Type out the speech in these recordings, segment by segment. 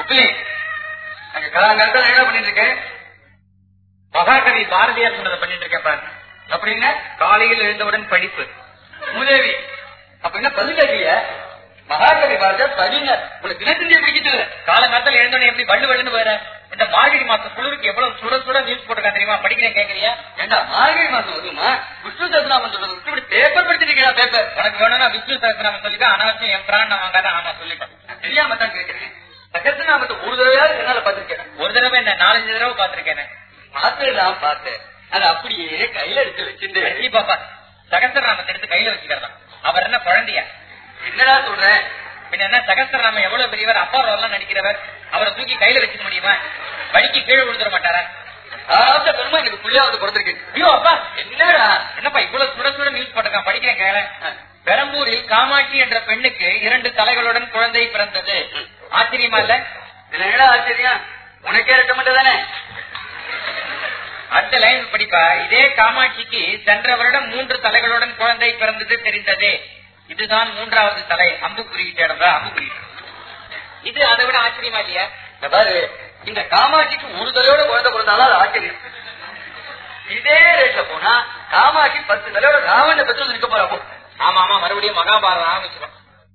அப்படி அங்க கலாங்காலத்துல என்ன பண்ணிட்டு இருக்கேன் மகாகவி பாரதியார் சொன்னதை பண்ணிட்டு இருக்கேன் பாரு அப்படின்னா காலையில் எழுந்தவுடன் படிப்பு மூதேவி அப்ப என்ன பதில் கேட்கலையா மகாகவி பாரதியா பதினர் உனக்கு தினத்தந்தியை பிடிக்கிறது காலங்காலத்தில் எழுந்தோடனே எப்படி வள்ளு வள்ளுன்னு வேற இந்த மார்கழி மாசம் குளிருக்கு எவ்வளவு சுட சுட நியூஸ் போட்டுருக்கா தெரியுமா படிக்கிறேன் கேக்குறியா ஏண்டா மார்கழி மாசம் வருமா விஷ்ணு சத்நாமன் சொல்றது விட்டு இப்படி பேப்பர் படிச்சிட்டு இருக்கா பேப்பர் உனக்கு வேணும்னா விஷ்ணு சகசிரநாமம் சொல்லிக்க அனாவசியம் என் பிரான் நான் வாங்காத ஆமா சொல்லிட்டேன் நான் தெரியாம தான் கேட்கிறேன் சகஸ்திரநாமத்தை ஒரு தடவையாவது என்னால பார்த்திருக்கேன் ஒரு தடவை என்ன நாலஞ்சு தடவை பாத்திருக்கேன் பார்த்தேன் பார்த்தேன் அது அப்படியே கையில எடுத்து வச்சிருந்து சரி பாப்பா சகசிரநாமத்தை எடுத்து கையில வச்சுக்கிறதா அவர் என்ன குழந்தையா என்னடா சொல்றேன் பின்ன என்ன சகஸ்திரநாமம் எவ்வளவு பெரியவர் அப்பா எல்லாம் நடிக்கிறவர் அவரை தூக்கி கையில வச்சுக்க முடியுமா வழிக்கு கீழே விழுந்துட மாட்டாரா ஆறாவது பெருமா எனக்கு புள்ளியாவது பிறந்திருக்கு ஐயோ அப்பா என்னடா என்னப்பா இவ்வளவு சுட சுட நியூஸ் போட்டிருக்கான் படிக்கிறேன் கேள பெரம்பூரில் காமாட்சி என்ற பெண்ணுக்கு இரண்டு தலைகளுடன் குழந்தை பிறந்தது ஆச்சரியமா இல்ல இதுல என்னடா ஆச்சரியம் உனக்கே ரெட்ட மட்டும் தானே அடுத்த லைன் படிப்பா இதே காமாட்சிக்கு சென்ற வருடம் மூன்று தலைகளுடன் குழந்தை பிறந்தது தெரிந்தது இதுதான் மூன்றாவது தலை அம்பு குறியிட்ட இடம்தான் அம்பு குறியிட்ட இது அதை விட ஆச்சரியமா இல்லையா இந்த பாரு இந்த காமாட்சிக்கு ஒரு தலையோட குழந்தை பிறந்தாலும் அது ஆச்சரியம் இதே ரேட்ல போனா காமாட்சி பத்து தலையோட ராவண பெற்று நிற்க போறா போ ஆமா ஆமா மறுபடியும் மகாபாரதம் ஆரம்பிச்சிடும்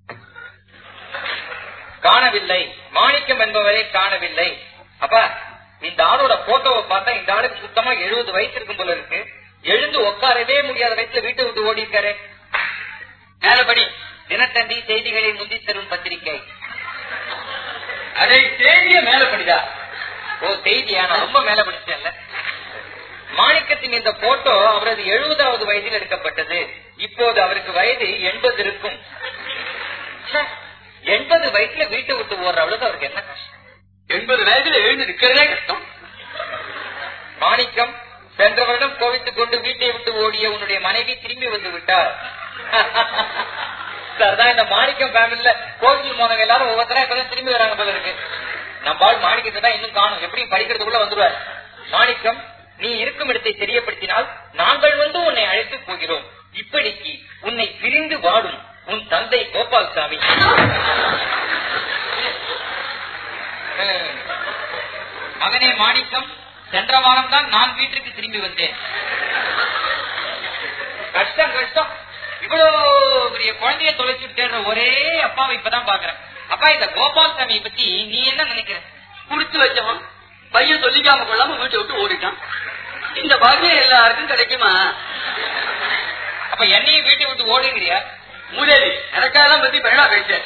காணவில்லை மாணிக்கம் என்பவரை காணவில்லை அப்பா இந்த ஆளோட போட்டோவை பார்த்தா இந்த ஆளுக்கு சுத்தமா எழுபது வயசு இருக்கும் போல இருக்கு எழுந்து உட்காரவே முடியாத வயசுல வீட்டை விட்டு ஓடி இருக்காரு மேலபடி தினத்தந்தி செய்திகளை முந்தி தரும் பத்திரிகை அதை தேடிய மேல படிதா ஓ செய்தியா நான் ரொம்ப மேல படிச்சேன்ல மாணிக்கத்தின் இந்த போட்டோ அவரது எழுபதாவது வயதில் எடுக்கப்பட்டது இப்போது அவருக்கு வயது எண்பது இருக்கும் ச்சே, எண்பது வயசுல வீட்டை விட்டு ஓடுற அளவுக்கு அவருக்கு என்ன கஷ்டம் எண்பது வயசுல எழுந்து நிக்கிறதே கஷ்டம் மாணிக்கம் சென்ற வருடம் கோவித்துக் கொண்டு வீட்டை விட்டு ஓடிய உன்னுடைய மனைவி திரும்பி வந்து விட்டார் சார் இந்த மாணிக்கம் ஃபேமிலில கோவில் போனவங்க எல்லாரும் ஒவ்வொருத்தரா இப்பதான் திரும்பி வராங்க போல இருக்கு நம்ம ஆள் மாணிக்கத்தை தான் இன்னும் காணும் எப்படி படிக்கிறதுக்குள்ள வந்துருவார் மாணிக்கம் நீ இருக்கும் இடத்தை தெரியப்படுத்தினால் நாங்கள் வந்து உன்னை அழைத்து போகிறோம் இப்படிக்கு உன்னை பிரிந்து வாடும் உன் தந்தை கோபால் சாமி ஹம். மகனே மாணிக்கம் சென்ற வாரம் தான் நான் வீட்டிற்கு திரும்பி வந்தேன் கஷ்டம் கஷ்டம் இவ்வளவு பெரிய குழந்தைய தொலைச்சு தேடுற ஒரே அப்பாவை இப்பதான் பாக்குறேன் அப்பா இந்த கோபால் சாமியை பத்தி நீ என்ன நினைக்கிற குடுத்து வச்சவன் பையன் சொல்லிக்காம கொள்ளாம வீட்டை விட்டு ஓடிட்டான் இந்த பாக்கியம் எல்லாருக்கும் கிடைக்குமா அப்ப என்னையும் வீட்டை விட்டு ஓடுங்கிறியா மூதேவி எனக்காதான் பத்தி பெருடா பேச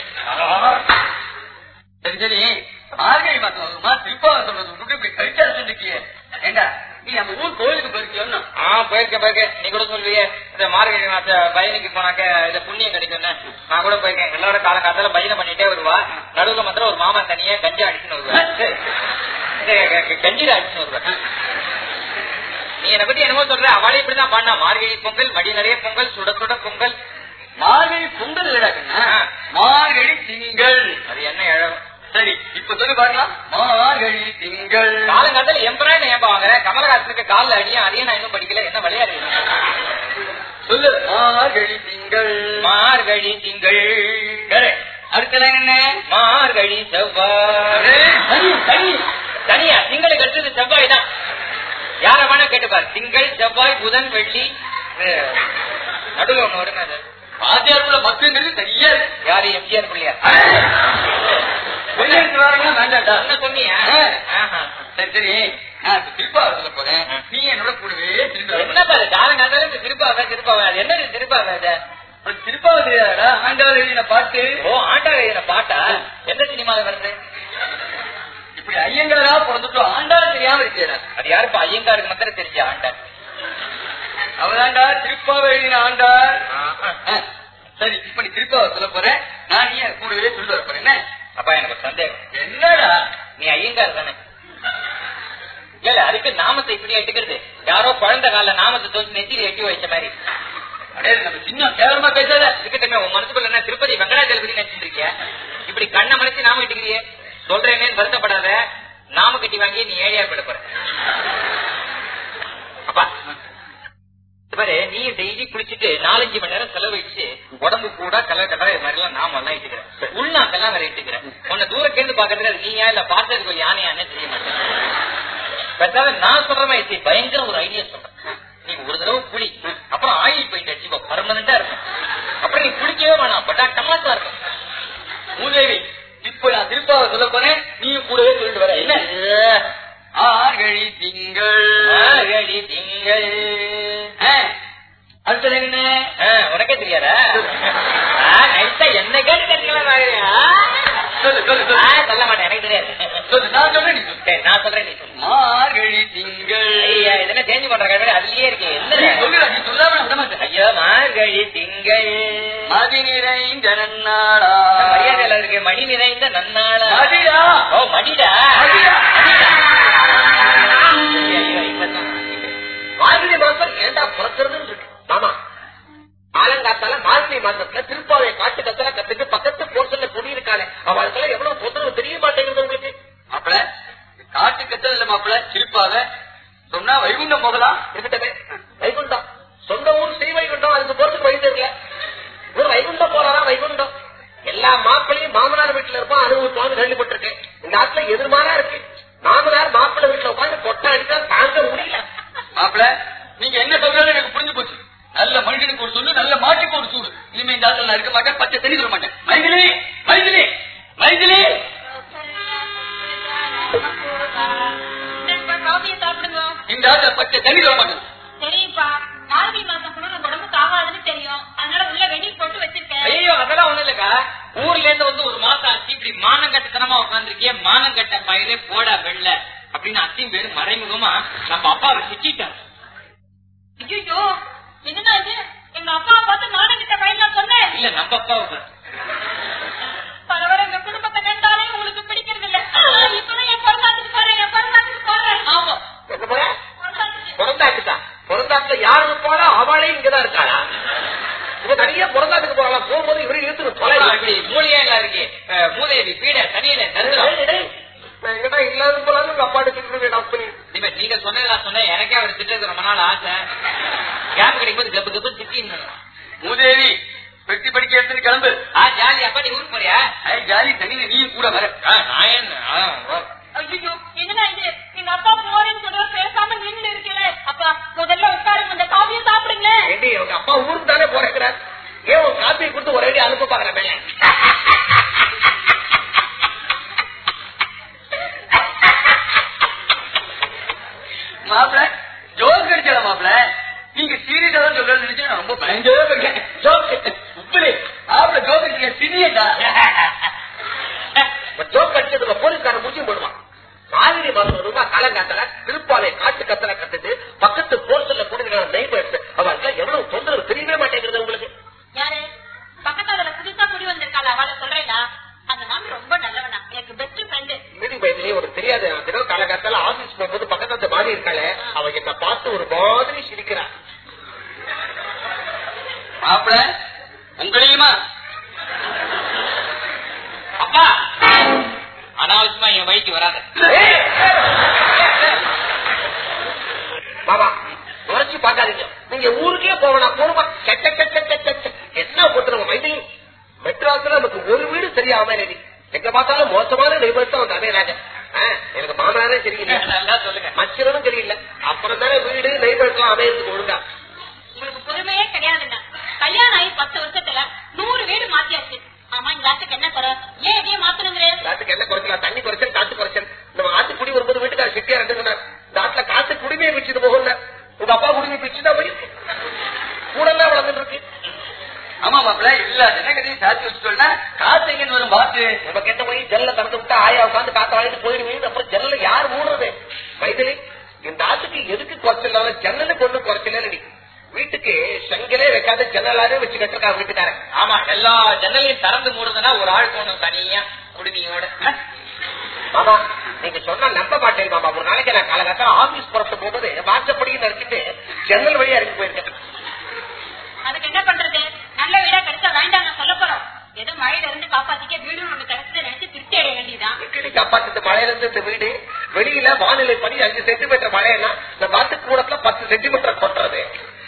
சரி சரி மார்கழி மாசம் வருமா திருப்பாவை சொல்றது விட்டு இப்படி கழிச்சா இருக்கியே ஏண்டா நீ நம்ம ஊர் கோயிலுக்கு போயிருக்கியோன்னு ஆ போயிருக்கேன் போயிருக்கேன் நீ கூட சொல்லுவியே இந்த மார்கழி மாச பயணிக்கு போனாக்க இந்த புண்ணியம் கிடைக்கும்னு நான் கூட போயிருக்கேன் எல்லாரோட காலங்காலத்துல பையனை பண்ணிட்டே வருவா நடுவுல மாத்திரம் ஒரு மாமா தனியா கஞ்சா அடிச்சுன்னு வருவா கஞ்சில அடிச்சுன்னு வருவா நீ என்னை பத்தி என்னமோ சொல்ற அவளே இப்படிதான் பண்ணா மார்கழி பொங்கல் மடி நிறைய பொங்கல் சுட சுட பொங்கல் மார்கழி பொங்கல் இல்லடா கண்ணா ஆ. மார்கழி திங்கள் அது என்ன இழம் சரி இப்ப சொல்லி பார்க்கலாம் மார்கழி திங்கள் காலங்காலத்துல எம்பராய்டு ஏன்பா வாங்குற கமலஹாசனுக்கு காலில் அடியும் அதையும் நான் இன்னும் படிக்கல என்ன விளையாடு சொல்லு மார்கழி திங்கள் மார்கழி திங்கள் Correct. அடுத்த line என்ன மார்கழி செவ்வாய் சனி சனி தனியா திங்களுக்கு அடுத்தது செவ்வாய் தான் யார வேணா கேட்டுப்பார் திங்கள் செவ்வாய் புதன் வெள்ளி அஹ், நடுவுல ஒண்ணு வருங்க அது பாத்தியாருக்குள்ள பத்துங்கிறது சரியா இருக்கு யாரு எம்ஜிஆர் பிள்ளையா வெளியெடுத்து வரணும்னா வேண்டாம்டா என்ன சொன்னியா ஆஹா. சரி சரி நான் இப்ப திருப்பாவை சொல்ல போறேன் நீ என்னோட கூடவே திரும்பி வரணும். என்னப்பா இது காலங்காலத்துல இந்த திருப்பாவை திருப்பாவை அது என்ன இது திருப்பாவை அது ஒரு திருப்பாவை தெரியாதா ஆண்டவர் எழுதின பாட்டு ஓ ஆண்டாள் எழுதின பாட்டா எந்த சினிமால வருது இப்படி ஐயங்காரா பிறந்துட்டோம் ஆண்டாள் தெரியாம இருக்கிறா அது யாருப்பா ஐயங்காருக்கு மாத்திரம் தெரிஞ்ச ஆண்டாள் அவதாண்டா திருப்பாவை எழுதின ஆண்டாள் ஆஹா. ஆ, சரி இப்ப நீ திருப்பாவை சொல்ல போறேன் நான் நீ என் கூடவே சொல்லி வர போறேன் என்ன அப்பா எனக்கு ஒரு சந்தேகம் என்னடா நீ ஐயங்கார் தானே இல்ல அதுக்கு நாமத்தை இப்படி எட்டுக்கிறது யாரோ குழந்தை கால நாமத்தை தோச்சு நெத்தியில எட்டி வச்ச மாதிரி அடே நம்ம சின்ன கேவலமா பேசாத இருக்கட்டுமே உன் மனசுக்குள்ள என்ன திருப்பதி வெங்கடாஜலபதி நினைச்சிட்டு இருக்கிய இப்படி கண்ணை மறைச்சு நாம கட்டிக்கிறியே சொல்றேனே வருத்தப்படாத நாம கட்டி வாங்கி நீ ஏழையா போயிட போற அப்பா இது பாரு நீ டெய்லி டெய்லி குளிச்சுட்டு நாலஞ்சு மணி நேரம் செலவழிச்சு உடம்பு கூட கலர் கலர் இது மாதிரி எல்லாம் நாம எல்லாம் இட்டுக்கிறேன் உள்நாக்கெல்லாம் வேற இட்டுக்கிறேன் உன்னை தூரத்துல இருந்து பாக்குறது அது நீயா இல்ல பார்த்ததுக்கு ஒரு யானையானே தெரிய மாட்டேன் பெற்றாத நான் சொல்ற மாதிரி பயங்கர ஒரு ஐடியா சொல்றேன் நீ ஒரு தடவை குளி அப்புறம் ஆயில் பெயிண்ட் அடிச்சுக்கோ பர்மனண்டா இருக்கும் அப்புறம் நீ குளிக்கவே வேணாம் பட் டமாட்டா இருக்கும் மூதேவி இப்ப நான் திருப்பாவை சொல்ல போனேன் நீயும் கூடவே சொல்லிட்டு வர என்ன ஆகழி திங்கள் மார்கழி திங்கள் ஆ, அடுத்தது என்ன ஆ, உனக்கே தெரியாதா ஆ, நைட்டா என்ன கேட்டு தெரிஞ்சுக்கலாம் சொல்லு சொல்லு சொல்லு சொல்ல மாட்டேன் எனக்கு தெரியாது சொல்லு நான் சொல்றேன் நீ சொல்லு. சரி, நான் சொல்றேன் நீ சொல்லு மார்கழி திங்கள் ஐயா இதெல்லாம் சேஞ்ச் பண்ற கடமை அதுலயே இருக்கு நீ என்ன சொல்லுடா, நீ சொல்லாம நான் விட மாட்டேன் ஐயோ மார்கழி திங்கள் மதி நிறைந்த நன்னாளா மரியாதையில இருக்கு மணி நிறைந்த நன்னாளா மதியா ஓ மடிடா மடிடா. மடிடா. ஐயோ, இப்பதான். மார்கழி மாசம் ஏண்டா பிறக்கிறதுன்னு இருக்கு ஆமா ஆலங்காத்தால மார்கழி மாசத்துல திருப்பாவை காட்டு கத்தல கத்துட்டு பக்கத்து போர்ஷன்ல குடியிருக்காளே அவளுக்கெல்லாம் எவ்வளவு தொந்தரவு தெரிய மாட்டேங்குது உங்களுக்கு மாப்பிள காட்டு கத்தல் இல்ல மாப்பிள சிரிப்பாக சொன்னா வைகுண்டம் போகலாம் இருக்கட்டமே வைகுண்டம் சொந்த ஊர் ஸ்ரீ வைகுண்டம் அதுக்கு போறதுக்கு வழி தெரியல ஒரு வைகுண்டம் போறாரா வைகுண்டம் எல்லா மாப்பிள்ளையும் மாமனார் வீட்டுல இருப்பான் அனுபவிப்பான்னு கேள்விப்பட்டிருக்கேன் இந்த ஆத்துல எதிர்மாறா இருக்கு மாமனார் மாப்பிள்ளை வீட்டுல உட்காந்து கொட்டை அடிச்சா தாங்க முடியல மாப்பிள நீங்க என்ன சொல்றது எனக்கு புரிஞ்சு போச்சு நல்ல மனுஷனுக்கு ஒரு சொல்லு நல்ல மாட்டுக்கு ஒரு சூடு இனிமே இந்த ஆத்துல நான் இருக்க மாட்டேன் பச்சை தண்ணி தர மாட்டேன் மைதிலி மைதிலி மைதிலி காஃபியை சாப்பிடுங்க இந்த ஆத்துல பச்சை தண்ணி தர மாட்டேன் சரிப்பா மார்கழி மாசம் குளிர் உடம்புக்கு ஆகாதுன்னு தெரியும் அதனால உள்ள வெந்நீர் போட்டு வச்சிருக்கேன் ஐயோ அதெல்லாம் ஒண்ணு இல்லக்கா ஊர்ல இருந்து வந்து ஒரு மாசம் ஆச்சு இப்படி மானங்கட்டத்தனமா உட்காந்துருக்கிய மானங்கட்ட பயிரே போட வெள்ள அப்படின்னு அத்தையும் பேரு மறைமுகமா நம்ம அப்பாவை திட்டார் ஐயோ என்னடா இது எங்க அப்பாவை பார்த்து நானும் கிட்ட பையன் சொன்னேன் இல்ல நம்ம அப்பாவை பாரு. பரவாயில்ல எங்க குடும்பத்தை கண்டாலே உங்களுக்கு பிடிக்கிறது இல்ல இப்பதான் என் பிறந்தாத்துக்கு போறேன் என் பிறந்தாத்துக்கு போறேன் ஆமா என்ன போற பிறந்தாத்துக்கு பிறந்தாட்டுக்கா பிறந்தாட்டுல யாரு போறா அவளே இங்கதான் இருக்காளா இவ நிறைய பிறந்தாட்டுக்கு போகலாம் போகும்போது இவரு இழுத்து அப்பா, தொலை இப்படி மூலிகை எல்லாம் இருக்கு அஹ், மூதேவி பீட தனியில தருதலாம் எங்கடா இல்லாத போலான்னு உங்க அப்பாட்ட சொல்லிட்டு டாக்டர் இப்ப நீங்க சொன்னதா சொன்ன எனக்கே அவர் திட்டது ரொம்ப நாள் ஆசை கேப் கிடைக்கும் போது கப்பு கப்பு திட்டின்னு மூதேவி வெட்டி படிக்க எடுத்துட்டு கிளம்பு ஆ ஜாலி அப்பா நீ ஊருக்கு போறியா ஐ, ஜாலி தண்ணியில நீயும் கூட வர ஆ, நான் என்ன ஆ, ஓ. ஐயோ என்னடா இது எங்க அப்பா போறேன்னு சொல்ற பேசாம நின்று இருக்கல அப்பா முதல்ல உட்காருங்க இந்த காஃபியை சாப்பிடுங்களேன் ஏண்டி உங்க அப்பா ஊருக்கு தானே போறேங்கிறார் ஏன் ஒரு காப்பி கொடுத்து ஒரே அடி அனுப்ப பாக்குறேன் மேல மாப்பிள ஜோக் அடிச்சல மாப்பிள நீங்க சீரியஸா தான் சொல்றது நினைச்சு நான் ரொம்ப பயந்தே போயிட்டேன் ஜோக் உப்புலே மாப்பிள ஜோக் அடிச்சீங்க சிரியட்டா ஜோக் அடிச்சதுல போலீஸ்காரன் முடிச்சு போடுவான் மாதிரி மாசம் ரூபா காலங்காத்தல திருப்பாலை காட்டு கத்தல கத்துட்டு பக்கத்து போர்சல்ல கொடுக்கிற நெய்பர்ஸ் அவருக்கு எவ்வளவு தொந்தரவு தெரியவே மாட்டேங்கிறது உங்களுக்கு யாரு பக்கத்துல புதுசா குடி வந்திருக்காள் அவளை சொல்றேன்னா அந்த மாமி ரொம்ப நல்லவனா எனக்கு பெஸ்ட் ஃப்ரெண்டு மீட்டிங் பயத்திலேயே ஒரு தெரியாத தினம் காலங்காத்தால ஆபீஸ் போகும்போது பக்கத்துல மாறி இருக்காளே அவ என்ன பார்த்து ஒரு மாதிரி சிரிக்கிறா மாப்பிள உங்களையுமா அப்பா அனாவசியமா என் வயிற்று வராத ஏய்! மாமா உரைச்சு பார்க்காதீங்க நீங்க ஊருக்கே போகணும் போனமா கெட்ட கெட்ட கெட்ட கெட்ட. என்ன போட்டுருங்க மைதிலி மெட்ராஸ்ல நமக்கு ஒரு வீடு சரியா அமையலடி எங்க பார்த்தாலும் மோசமான நெய்பர்ஸ் தான் வந்து அமையலாங்க ஆ, எனக்கு மாமனாரே சரியில்லை நல்லா சொல்லுங்க மச்சனும் சரியில்லை அப்புறம் தானே வீடு நெய்பர்ஸ் எல்லாம் அமையறதுக்கு ஒழுங்கா உங்களுக்கு பொறுமையே கிடையாதுண்ணா கல்யாணம் ஆகி பத்து வருஷத்துல நூறு வீடு மாத்தியாச்சு ஆமா இந்த ஆட்டுக்கு என்ன குறை ஏன் இதையே மாத்தணுங்கிறே காத்துக்கு என்ன குறைச்சலாம் தண்ணி குறைச்சல் காத்து குறைச்சல் நம்ம ஆத்து குடி வரும்போது வீட்டுக்கார சிட்டியா ரெண்டு சொன்னார் இந்த ஆட்டுல காத்து குடிமையை பிடிச்சது போகல உங்க அப்பா குடிமை பிடிச்சுதான் போயிருக்கு கூட எல்லாம் வளர்ந்துட்டு இருக்கு ஆமா மாப்பிள இல்ல ஜனகதையும் சாத்தி வச்சு சொன்னா காத்து எங்கன்னு வரும் பாத்து நம்ம கெட்ட போய் ஜல்ல திறந்து விட்டா ஆயா உட்காந்து காத்த வாங்கிட்டு போயிடுவீங்க அப்புறம் ஜன்னல யார் மூடுறது மைதிலி இந்த ஆத்துக்கு எதுக்கு குறைச்சல ஜன்னலுக்கு ஒண்ணு குறைச்சல வீட்டுக்கு செங்கலே வைக்காத ஜன்னலாவே வச்சு கட்டிருக்காங்க வீட்டுக்காரன் ஆமா எல்லா ஜன்னலையும் திறந்து மூடுதுன்னா ஒரு ஆள் போகணும் தனியா குடுமையோட மாமா நீங்க சொன்னா நம்ப மாட்டேன் மாமா ஒரு நாளைக்கு நான் காலகாலம் ஆபீஸ் புறத்து போகும்போது வாசப்படியும் நினைச்சிட்டு ஜன்னல் வழியா இறங்கி போயிருக்கேன் அதுக்கு என்ன பண்றது நல்ல வீடா கிடைச்சா வேண்டாம் நான் சொல்ல போறோம் ஏதோ மழையில இருந்து காப்பாத்திக்க வீடு ஒண்ணு கிடைச்சதை நினைச்சு திருப்தி அடைய வேண்டியதான் கிளி காப்பாத்து மழையில இருந்து இந்த வீடு வெளியில வானிலை படி அஞ்சு சென்டிமீட்டர் மழைன்னா இந்த வாத்து கூடத்துல பத்து சென்டிமீட்டர் கொட்டுறது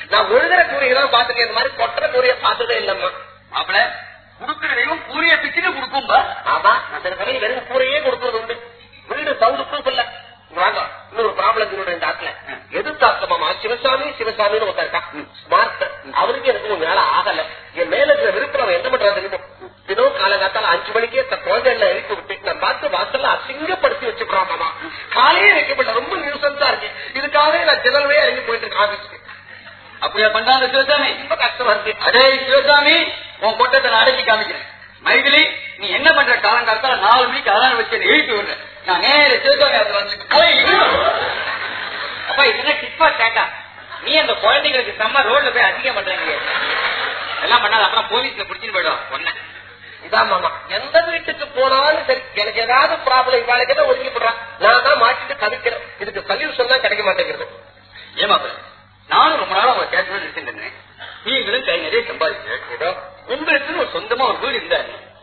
நான் விழுகிற கூரையை தான் பாத்துருக்கேன் இந்த மாதிரி கொட்டுற கூரையை பார்த்ததே இல்லம்மா மாப்பிள குடுக்கிற தெய்வம் கூறிய பிச்சுன்னு கொடுக்கும்பா ஆமா நான் சில சமயம் வெறும் கூரையே கொடுக்கறது உண்டு வீடு சவுது ப்ரூஃப் இல்ல இங்க வாங்க இன்னொரு ப்ராப்ளம் இந்த ஆத்துல எதிர்த்தாக்கமாமா சிவசாமி சிவசாமின்னு ஒருத்தர் இருக்கான் ஸ்மார்ட் அவருக்கு எனக்கு கொஞ்சம் வேலை ஆகல என் மேல இருக்கிற விருப்பம் அவன் என்ன பண்றான் தெரியுமோ தினம் காலங்காத்தால அஞ்சு மணிக்கே தன் குழந்தைகளை எழுப்பி விட்டு நான் பார்த்து வாசல்ல அசிங்கப்படுத்தி வச்சுக்கிறான் மாமா காலையே வைக்கப்பட்ட ரொம்ப நியூசன்ஸா இருக்கு இதுக்காகவே நான் ஜெனரவே இறங்கி போயிட்டு இருக்கேன் ஆபீஸ்க்கு அப்படியா பண்றாங்க சிவசாமி ரொம்ப கஷ்டமா இருக்கு அதே சிவசாமி உன் கொட்டத்தை நான் அடக்கி காமிக்கிறேன் மைதிலி நீ என்ன பண்ற காலங்காலத்தால நாலு மணிக்கு அதான் வச்சு என்னை எழுப்பி விடுறேன் நான் நேர சிவசாமி அதுல வந்து போய் அப்பா இது என்ன டிப்பா கேட்டா நீ அந்த குழந்தைங்களுக்கு செம்ம ரோட்ல போய் அதிகம் பண்றீங்க எல்லாம் பண்ணாத அப்புறம் போலீஸ்ல பிடிச்சிட்டு போயிடும் ஒன்ன இதான் மாமா எந்த வீட்டுக்கு போனாலும் சரி எனக்கு ஏதாவது ப்ராப்ளம் இவாளுக்கு தான் ஒதுக்கி போடுறான் நான் தான் மாட்டிட்டு தவிக்கிறேன் இதுக்கு சொல்யூஷன் தான் கிடைக்க மாட்டேங்கிறது ஏமாப்ப நானும் ரொம்ப நாளா உங்களை கேட்கணும்னு நினைச்சிருந்தேன் நீங்களும் கை நிறைய சம்பாதிச்சு ஏதோ உங்களுக்குன்னு ஒரு சொந்தமா ஒரு வீடு இருந்தா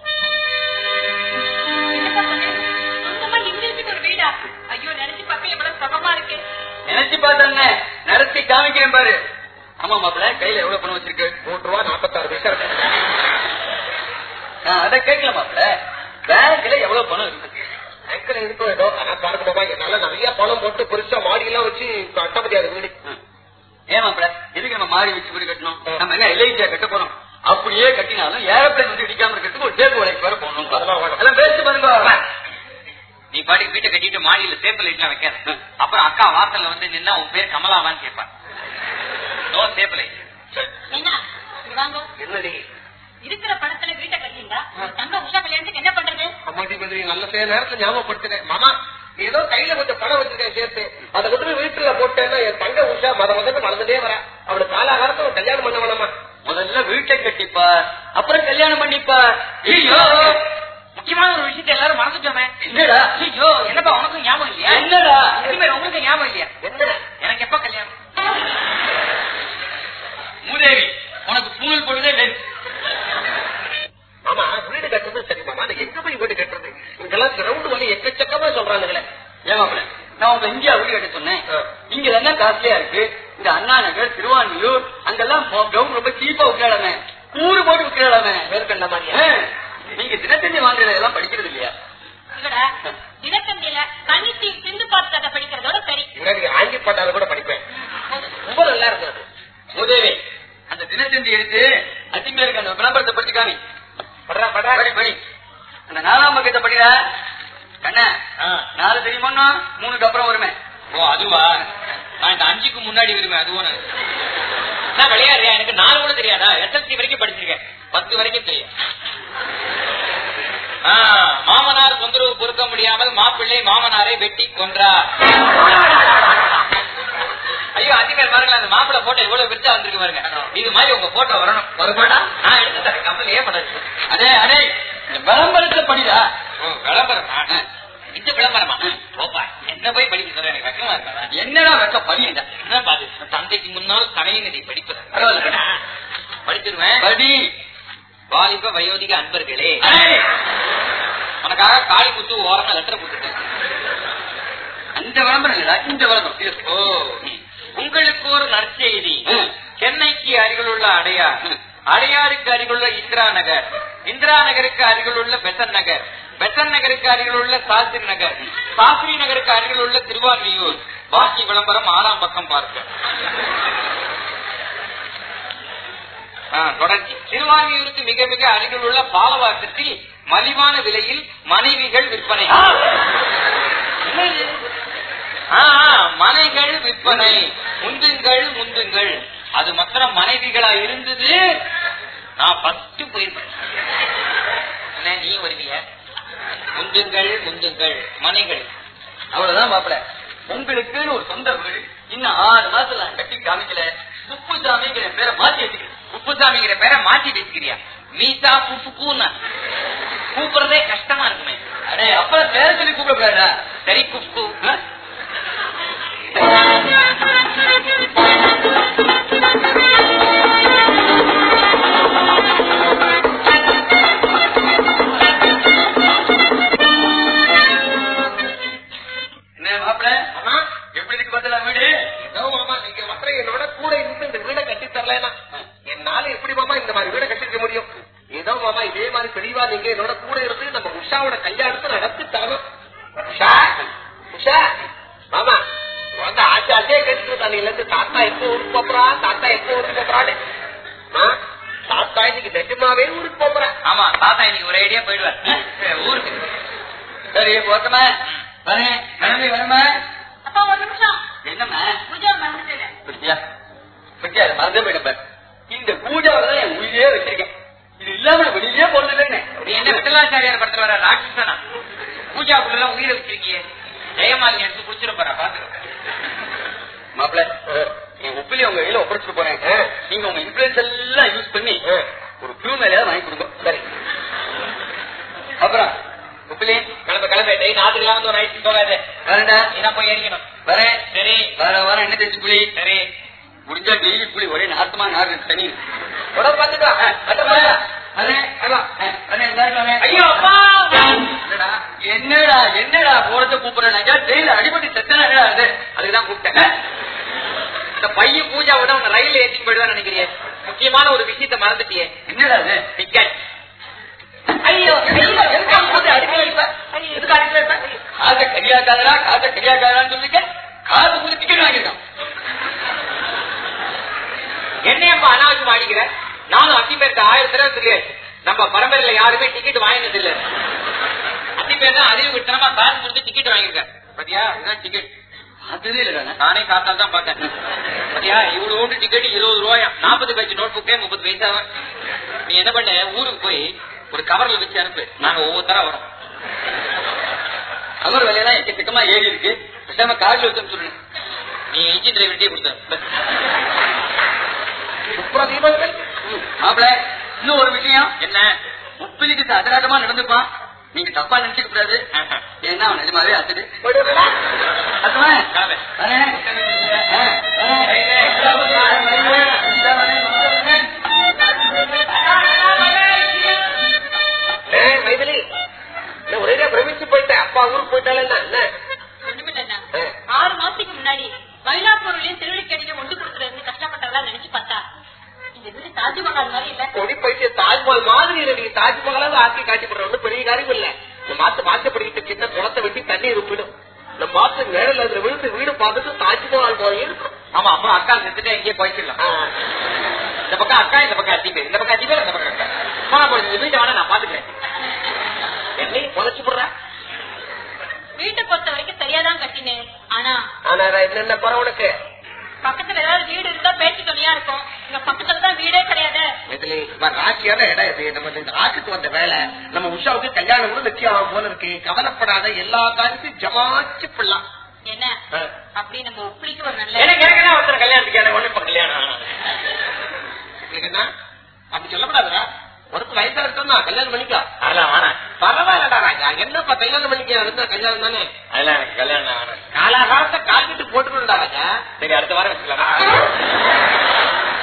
என்னப்பா சொன்னே? சொந்தமா இங்கிருந்து ஒரு வீடா ஐயோ நினைச்சு பார்க்க எவ்வளவு சுகமா இருக்கு நினைச்சு பார்த்தேன் நடத்தி காமிக்கிறேன் பாரு ஆமா மாப்பிள்ள கையில எவ்வளவு பணம் வச்சிருக்கு மூன்று ரூபா நாற்பத்தாறு பைசா இருக்கு நான் அதை கேட்கல மாப்பிள்ள பேங்க்ல எவ்வளவு பணம் இருக்கு பேங்க்ல இருக்கும் ஏதோ ஆனா பாருங்க பாபா என்னால நிறைய பணம் போட்டு பெருசா மாடி எல்லாம் வச்சு கட்ட முடியாது வீடு ஏன் மாப்பிள்ள எதுக்கு நம்ம மாறி வச்சு வீடு கட்டணும் நம்ம என்ன எல்ஐசியா கட்ட போறோம் அப்படியே கட்டினாலும் ஏரோப்ளேன் வந்து இடிக்காம இருக்கிறதுக்கு ஒரு சேப்பு வலைக்கு வர போகணும் அதெல்லாம் வேணாம். அதெல்லாம் பேசிட்டு பாருங்க நீ பாட்டுக்கு வீட்டை கட்டிட்டு மாடியில சேப்பு லைட்லாம் வைக்காத அப்புறம் அக்கா வாசல்ல வந்து நின்னா உன் பேர் கமலாவான்னு கேட்பான் நோ சேப்பு லைட் என்ன இங்க வாங்க என்னடி இருக்கிற பணத்துல வீட்டை கட்டிங்களா தங்க உஷா கல்யாணத்துக்கு என்ன பண்றது அம்மாடி பதிரி நல்ல சில நேரத்துல ஞாபகப்படுத்துறேன் மாமா ஏதோ கையில கொஞ்சம் பணம் வச்சிருக்கேன் சேர்த்து அதை கொண்டு போய் வீட்டுல போட்டேன்னா என் தங்க உஷா மத மதன்னு வளர்ந்துட்டே வரா அவளுக்கு காலாகாலத்துல ஒரு கல்யாணம் பண்ண வேணாமா முதல்ல வீட்டை கட்டிப்பா அப்புறம் கல்யாணம் பண்ணிப்பா ஐயோ முக்கியமான ஒரு விஷயத்தை எல்லாரும் மறந்துட்டோமே என்னடா ஐயோ என்னப்பா உனக்கும் ஞாபகம் இல்லையா என்னடா இனிமேல் உங்களுக்கு ஞாபகம் இல்லையா என்ன எனக்கு எப்ப கல்யாணம் மூதேவி உனக்கு பூணல் பொழுதே வேணும் ஆமா வீடு கட்டுறது சரி மாமா அது எங்க போய் வீடு கட்டுறது இங்கெல்லாம் கிரவுண்ட் வழி எக்கச்சக்கமா சொல்றானுங்களே ஏமாப்பிள்ள நான் உங்க இந்தியா வீடு கட்ட சொன்னேன் ஆ. இங்க என்ன காஸ்ட்லியா இருக்கு இந்த அண்ணா நகர் திருவான்மியூர் அங்கெல்லாம் கிரவுண்ட் ரொம்ப சீப்பா விற்கிறாமே கூறு போட்டு விற்கிறாமே மேற்கண்ட மாதிரியா நீங்க தினத்தந்தி வாங்குறது எல்லாம் படிக்கிறது இல்லையா இவட தினத்தந்தியில கணித்தி சிந்து பார்த்து கதை படிக்கிறதோட சரி இவங்க ஆங்கி பட்டாலும் கூட படிப்பேன் ரொம்ப நல்லா இருக்கு அது. மூதேவி அந்த தினத்தந்தி எடுத்து அத்திமே இருக்க அந்த விளம்பரத்தை படிச்சு காமி படுறா படுறா படி படி அந்த நாலாம் பக்கத்தை படிடா கண்ணா நாலு தெரியுமோன்னா மூணுக்கு அப்புறம் வருமே ஓ அதுவா நான் இந்த அஞ்சுக்கு முன்னாடி வருவேன் அது ஒண்ணு நான் விளையாடுறேன் எனக்கு நாலு கூட தெரியாதா எஸ்எல்சி வரைக்கும் படிச்சிருக்கேன் பத்து வரைக்கும் தெரியும் ஆ, மாமனார் தொந்தரவு பொறுக்க முடியாமல் மாப்பிள்ளை மாமனாரை வெட்டி கொன்றார் ஐயோ அதிகாரி பாருங்களேன் அந்த மாப்பிள்ளை போட்டோ எவ்வளவு பெருசா வந்திருக்கு பாருங்க இது மாதிரி உங்க போட்டோ வரணும் வருமாடா நான் எடுத்து தரேன் கம்பெனியே பண்ணது அடே அடே இந்த விளம்பரத்தை படிடா ஓ, விளம்பரமா இந்த விளம்பரமா போப்பா என்ன போய் படிக்க சொல்ற எனக்கு வெக்கமா இருக்காதா என்னடா வெக்க படியடா என்ன பாது தந்தைக்கு முன்னால் கலையினதை படிப்பது பரவாயில்ல. படிச்சிருவேன் படி வாலிப வயோதிக அன்பர்களே அடே, உனக்காக காளி குத்து ஓரமா லெட்டர் கொடுத்துட்டேன் அந்த விளம்பரம் இல்லடா இந்த விளம்பரம் இது. ஓ உங்களுக்கு ஒரு நற்செய்தி ம். சென்னைக்கு அருகிலுள்ள அடையார் அடையாருக்கு அருகிலுள்ள இந்திரா நகர் இந்திரா நகருக்கு அருகிலுள்ள பெசன் நகர் பெசன் நகருக்கு அருகிலுள்ள சாஸ்திரி நகர் சாஸ்திரி நகருக்கு அருகிலுள்ள திருவான்மியூர் பாக்கி விளம்பரம் ஆறாம் பக்கம் பார்க்க ஆ, தொடர்ச்சி திருவான்மியூருக்கு மிக மிக அருகில் உள்ள பாலவாக்கத்தில் மலிவான விலையில் மனைவிகள் விற்பனை என்னது? ஆ, ஆ, மனைகள் விற்பனை முந்துங்கள் முந்துங்கள் அது மாத்திரம் மனைவிகளா இருந்தது நான் பத்து போயிருப்பேன் என்ன, நீ வருவிய முந்துங்கள் முந்துங்கள் மனைகள் அவ்வளவுதான் மாப்பிள உங்களுக்குன்னு ஒரு சொந்த வீடு இன்னும் ஆறு மாசத்துல நான் கட்டி காமிக்கல குப்புசாமிங்கிற பேரை மாத்தி வச்சுக்கிறேன் குப்புசாமிங்கிற பேரை மாத்தி வச்சுக்கிறியா மீசா புப்பு கூனா கூப்பிடுறதே கஷ்டமா இருக்குமே அடே அப்புறம் பேர சொல்லி கூப்பிடக்கூடாதா சரி குப்பு ஆ? என்ன மாப்பிள ஆமா எப்படி இருக்கு பார்த்தா வீடு ஏதோ மாமா நீங்க மாத்திரம் என்னோட கூட இருந்து இந்த வீடை கட்டி அதே கேட்டு தண்ணியில இருந்து தாத்தா எப்போ ஊருக்கு போறா தாத்தா எப்போ ஊருக்கு போறான்னு ஆ, தாத்தா இன்னைக்கு நிஜமாவே ஊருக்கு போறேன் ஆமா தாத்தா இன்னைக்கு ஒரு ஐடியா போயிடுவார் சரி, ஊருக்கு சரி போட்டமா வரேன் கிளம்பி வரமா அப்பா ஒரு நிமிஷம் என்னம்மா பூஜை மறந்துட்டேன் பத்தியா பத்தியா அதை மறந்தே போயிட்டேன் பாரு. இந்த பூஜாவில தான் என் உயிரே வச்சிருக்கேன் இது இல்லாம நான் வெளியிலே போறது நீ என்ன விட்டலாச்சாரியார் படத்துல வர ராட்சசனா பூஜாக்குள்ள உயிரை வச்சிருக்கியே ஜெயமாலினி எடுத்து குடிச்சிட போறா பாத்துக்க மாப்பிள்ள என் ஒப்பிலி உங்க கையில ஒப்படைச்சிட்டு போறேன் நீங்க உங்க இன்ஃபுளுன்ஸ் எல்லாம் யூஸ் பண்ணி ஒரு பியூ மேலேயாவது வாங்கி கொடுங்க சரி அப்புறம் ஒப்பிலி கிளம்ப கிளம்ப டெய் நாட்டுக்கெல்லாம் வந்து ஒரு ஐஸ் போகாது வரேன்டா நீ தான் போய் ஏறிக்கணும் வரேன் சரி வர வர என்ன தேய்ச்சி புளி சரி முடிஞ்சா டெய்லி புளி ஒரே நாத்தமா நாடு தனி உடம்பு பாத்துக்கோ ஐயோ அப்பா என்னடா என்னடா என்னடா போறத கூப்பிடுறாங்க டெய்லி அடிபட்டு செத்தனா என்னடா அது அதுக்குதான் கூப்பிட்டேன் இந்த பையன் பூஜா விட உன்னை ரயில்ல ஏற்றிட்டு போயிடுதான் நினைக்கிறியே முக்கியமான ஒரு விஷயத்தை மறந்துட்டியே என்னடா அது டிக்கெட் ஐயோ ஐயோ எதுக்கு போட்டு அடிக்கல இப்ப எதுக்கு அடிக்கல இப்ப காசை கரியாக்காதரா காசை கரியாக்காதரான்னு சொல்லிக்க காசு கொடுத்து டிக்கெட் வாங்கிருக்கான் என்னையப்பா அனாவசியமா அடிக்கிற நானும் அத்தி பேருக்கு ஆயிரம் தடவை சொல்லியாச்சு நம்ம பரம்பரையில யாருமே டிக்கெட் வாங்கினது இல்ல அத்தி பேர் தான் அறிவு விட்டனமா காசு கொடுத்து டிக்கெட் வாங்கியிருக்க பாத்தியா இதுதான் டிக்கெட் பார்த்ததே இல்லடா நானே காத்தால் தான் பார்த்தேன் பாத்தியா இவ்வளவு ஓட்டு டிக்கெட் இருபது ரூபாயா நாற்பது பேச்சு நோட் புக்கே முப்பது பைசா நீ என்ன பண்ண ஊருக்கு போய் ஒரு கவர்ல வச்சு அனுப்பு நாங்க ஒவ்வொருத்தரா வரோம் அவர் விலையெல்லாம் எக்கச்சக்கமா ஏறி இருக்கு பேசாம கார்ல வச்சோன்னு சொல்லுங்க நீ இன்ஜின் டிரைவர்கிட்டே கொடுத்த சுப்ரதீபங்கள் மாப்பிள இன்னும் ஒரு விஷயம் என்ன முப்பிலிக்கு சதராட்டமா நடந்துப்பான் நீங்க தப்பா நினைச்சுக்க கூடாது ஏன்னா அவன் நிஜமாவே அத்துது போயிடுவா அதுவா கிளம்பு. வரேன் ஆ, வரேன். ஏய், மைதிலி என்ன ஒரே பிரமிச்சு போயிட்டேன் அப்பா ஊருக்கு போயிட்டாலே என்ன ஒண்ணுமில்லைண்ணா. ஆறு மாசத்துக்கு முன்னாடி மயிலாப்பூர்லயும் திருவள்ளிக்கேணியில ஒன்று கொடுக்கறது கஷ்டப்பட்டதெல்லாம் நினைச்சு பார்த்தா இந்த வீடு தாஜ்மஹால் மாதிரி இல்ல கொடி போயிட்டு தாஜ்மஹால் மாதிரி இல்லை நீங்க தாஜ்மஹாலாவது ஆக்கி காட்டி போடுற ஒன்றும் பெரிய காரியம் இல்ல இந்த மாத்து மாற்றப்படிக்கிட்ட சின்ன குளத்தை வெட்டி தண்ணி இருப்பிடும் இந்த மாத்து மேல அதுல விழுந்து வீடு பார்த்துட்டு தாஜ்மஹால் போய் இருக்கும் ஆமா அம்மா அக்கா செத்துட்டு எங்கேயே போயிடலாம் ஆ. இந்த பக்கம் அக்கா இந்த பக்கம் அத்தி பேர் இந்த பக்கம் அத்தி பேர் இந்த பக்கம் அக்கா போனா போய் இந்த வீட்டை வேணா நான் பாத்துக்கிறேன் என்னையும் புதைச்சு போடுற வீட்டை பொறுத்த வரைக்கும் சரியாதான் கட்டினேன் ஆனா ஆனா நான் என்னென்ன குறை உனக்கு பக்கத்துல ஏதாவது வீடு இருந்தா பேச்சு துணையா இருக்கும் இங்க பக்கத்துல தான் வீடே கிடையாது இதுல ராசியான இடம் இது நம்ம இந்த ராசிக்கு வந்த வேலை நம்ம உஷாவுக்கு கல்யாணம் கூட நிச்சயம் ஆகும் போல இருக்கு கவலைப்படாத எல்லா காரியத்தையும் ஜமாச்சு பிடலாம் என்ன அப்படி நம்ம ஒப்பிடிக்கு ஒரு நல்ல எனக்கு எனக்கு என்ன ஒருத்தர் கல்யாணத்துக்கு எனக்கு ஒண்ணு இப்ப கல்யாணம் என்ன அப்படி சொல்லப்படாதுடா உனக்கு வயசா இருக்கா கல்யாணம் பண்ணிக்கோ அதெல்லாம் வேணாம் பரவாயில்லடா ராஜா என்னப்பா கல்யாணம் பண்ணிக்க இருந்தா கல்யாணம் தானே அதெல்லாம் எனக்கு கல்யாணம் வேணாம் காலாகாலத்தை காட்டிட்டு போட்டுக்கணும்டா ராஜா சரி அடுத்த வாரம் வச்சுக்கலாம்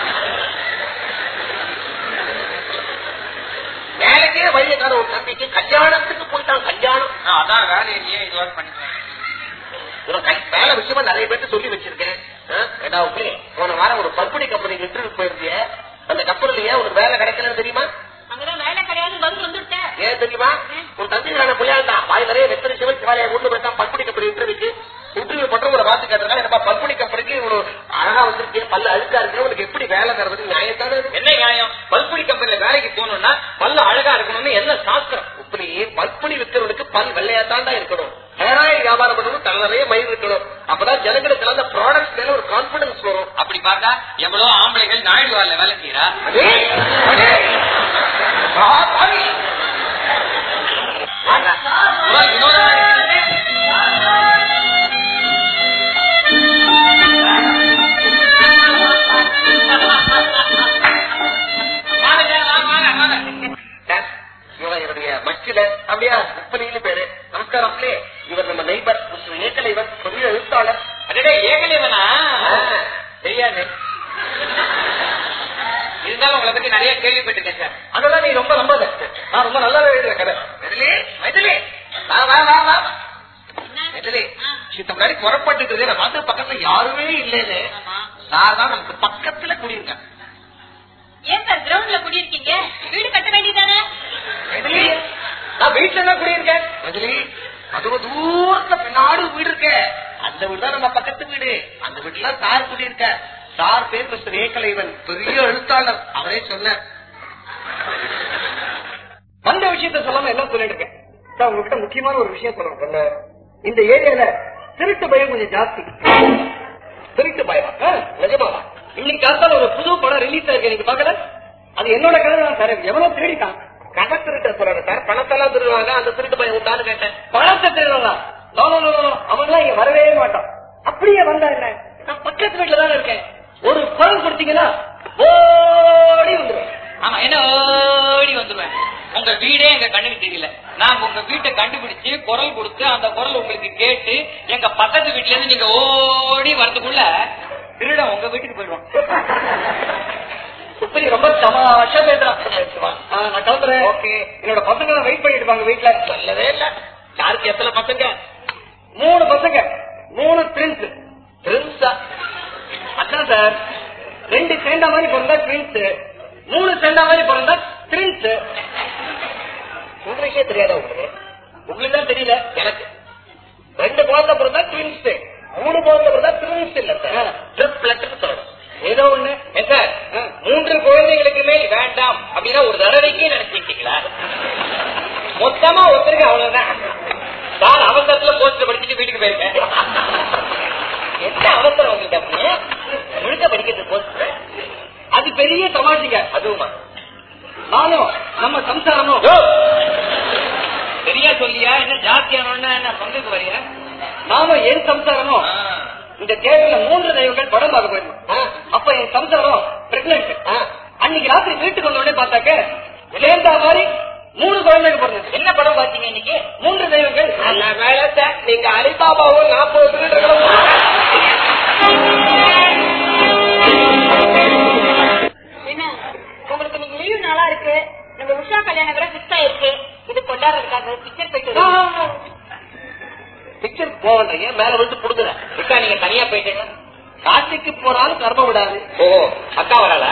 வேலைக்கே வழியக்கார ஒரு தம்பிக்கு கல்யாணத்துக்கு போயிட்டான் கல்யாணம் நான் அதான் வேலை இல்லையே இது வரை பண்ணிக்கிறேன் இவன் கை- வேலை விஷயமா நிறைய பேர்த்து சொல்லி வச்சிருக்கேன் ஆ, ஏடா உப்பே, போன வாரம் ஒரு பல்புடி கம்பெனிக்கு இன்டர்வியூ போயிருந்திய அந்த கம்பெனிலயே உனக்கு வேலை கிடைக்கலன்னு தெரியுமா அங்கதான் வேலை கிடையாது பதில் வந்துட்டேன் ஏன் தெரியுமா உன் தந்தையான புள்ளையாண்டா வாய் நிறைய வெத்தனை சிவன் சிவாலய கொண்டு போயிட்டான் பல்புடி கம்பெனி இன்டர்வியூக்கு இன்டர்வியூ பண்றவங்களை பார்த்து கேட்டிருக்காங்க நம்ம பல்புடி கம்பெனிக்கு இவ்வளவு அழகா வந்திருக்கேன் பல்ல அழுக்கா இருக்கு உனக்கு எப்படி வேலை தரது நியாயத்தானே இது? என்ன நியாயம் பல்புடி கம்பெனில வேலைக்கு போகணும்னா பல்லு அழகா இருக்கணும்னு என்ன சாஸ்திரம் இப்படி பல்புடி விற்கிறவனுக்கு பல் வெள்ளையா தாண்டா இருக்கணும் ஹேராயில் வியாபாரம் பண்ணணும் தலை நிறைய மயில் இருக்கணும் அப்பதான் ஜனங்களுக்கு அந்த ப்ராடக்ட் மேல ஒரு கான்பிடன்ஸ் வரும் அப்படி பார்த்தா எவ்வளவு ஆம்பளைகள் நாயுடு வாரில வேலை செய்யறா அடே, அடே. ஆ, பாவி. வாங்க. இவ்வளவு வினோதமா இருக்கிறது. வாங்க சார், வாங்க, வாங்க, வாங்க. சார், இவன் என்னுடைய மச்சில அப்படியா முப்பனின்னு பேரு நமஸ்காரம் அப்படியே இவர் நம்ம நெய்பர் மிஸ்டர் ஏகலைவர் பெரிய எழுத்தாளர் அடடே, ஏகலைவனா? ஆ. தெரியாது இருந்தாலும் உங்களை பத்தி நிறைய கேள்விப்பட்டிருக்கேன் சார் அதெல்லாம் நீ ரொம்ப நம்பாத நான் ரொம்ப நல்லாவே எழுதுற கதை மைதிலி மைதிலி வா வா வா வா என்ன மைதிலி ஆ. இந்த மாதிரி புறப்பட்டு இருக்குது நம்ம வந்து பக்கத்துல யாருமே இல்லைன்னு ஆமா நான் தான் நமக்கு பக்கத்துல குடியிருக்கேன் ஏன் சார் கிரவுண்ட்ல குடியிருக்கீங்க வீடு கட்ட வேண்டியதானே மைதிலி நான் வீட்டுல தான் குடியிருக்கேன் மைதிலி அது ஒரு தூரத்துல பின்னாடி ஒரு வீடு இருக்கு அந்த வீடு தான் நம்ம பக்கத்து வீடு அந்த அந்த வீட்டுல சார் குடியிருக்க சார் பேர் மிஸ்டர் ஏகலைவன் பெரிய எழுத்தாளர் அவரே சொன்னார் வந்த விஷயத்த சொல்லாம எல்லாம் சொல்லிட்டு இருக்கேன் சார் உங்ககிட்ட முக்கியமான ஒரு விஷயம் சொல்லணும் இந்த ஏரியால திருட்டு பயம் கொஞ்சம் ஜாஸ்தி திருட்டு பயம் ஆ, நிஜமாவா இன்னைக்கு காத்தால ஒரு புது படம் ரிலீஸ் ஆயிருக்கு நீங்க பாக்கல அது என்னோட கதை தான் சார் எவ்வளவு திருடிட்டான் கதை திருட்ட சொல்றேன் சார் பணத்தெல்லாம் திருடுவாங்க அந்த திருட்டு பயம் உண்டான்னு கேட்டேன் பணத்தை திருடலாம் அவன்லாம் இங்க வரவே மாட்டான் அப்படியே வந்தா என்ன நான் பக்கத்து வீட்டுல தானே இருக்கேன் ஒரு பணம் கொடுத்தீங்கன்னா ஓடி வந்துருவேன் ஆமா என்ன ஓடி வந்துருவேன் உங்க வீடே எங்க கண்ணுக்கு தெரியல நாங்க உங்க வீட்டை கண்டுபிடிச்சு குரல் கொடுத்து அந்த குரல் உங்களுக்கு கேட்டு எங்க பக்கத்து வீட்டுல இருந்து நீங்க ஓடி வரதுக்குள்ள திருடன் உங்க வீட்டுக்கு போயிடுவோம் சுப்பரி ரொம்ப தமாஷா பேசுறான் ஆ, நான் கிளம்புறேன் ஓகே என்னோட பசங்க வெயிட் பண்ணிட்டு இருப்பாங்க வீட்டுல சொல்லவே இல்ல யாருக்கு எத்தனை பசங்க மூணு பசங்க மூணு ட்வின்ஸ் பிரின்ஸா அதான் சார் ரெண்டு சேர்ந்த மாதிரி பிறந்தா ட்வின்ஸ் மூணு சேர்ந்த மாதிரி பிறந்தா ட்வின்ஸ் இங்கிலீஷே தெரியாத உங்களுக்கு உங்களுக்கு தான் தெரியல எனக்கு ரெண்டு குழந்தை பிறந்தா ட்வின்ஸ் மூணு குழந்தை பிறந்தா ட்வின்ஸ் இல்ல சார் ட்ரிப்ளட்னு சொல்லணும் ஏதோ ஒண்ணு ஏன் சார் மூன்று குழந்தைகளுக்கு மேல் வேண்டாம் அப்படின்னா ஒரு தடவைக்கே நினைச்சிட்டீங்களா மொத்தமா ஒருத்தருக்கு அவ்வளவுதான் சார் அவசரத்துல போஸ்டர் படிச்சுட்டு வீட்டுக்கு போயிருக்கேன் என்ன அவசரம் உங்களுக்கு அப்படின்னு முழுக்க படிக்கிறது போஸ்டர் அது பெரிய தமாஷிங்க அதுவுமா நானும் நம்ம சம்சாரமும் சரியா சொல்லியா என்ன ஜாஸ்தியானோன்னா என்ன பங்குக்கு வரியா நானும் என் சம்சாரமும் இந்த தேவையில மூன்று தெய்வங்கள் படம் பார்க்க போயிருந்தோம் அப்ப என் சம்சாரம் பிரெக்னன்ட் அன்னைக்கு ராத்திரி வீட்டுக்கு வந்த உடனே பார்த்தாக்க சேர்ந்தா மாதிரி மூணு குழந்தைங்க பிறந்தது என்ன படம் பாத்தீங்க இன்னைக்கு மூன்று தெய்வங்கள் நல்ல வேலை சார் நீங்க அலிபாபாவும் நாற்பது திருடர்களும் என்ன உங்களுக்கு நீங்க லீவு நாளா இருக்கு நம்ம உஷா கல்யாணம் கூட பிக்ஸ் ஆயிருக்கு இது கொண்டாடுறதுக்காக பிக்சர் போயிட்டு வருவோம். பிக்சர் போகல ஏன் மேல விழுந்து புடுங்குற அக்கா நீங்க தனியா போயிட்டீங்க காசிக்கு போனாலும் கர்மம் விடாது ஓ அக்கா வரல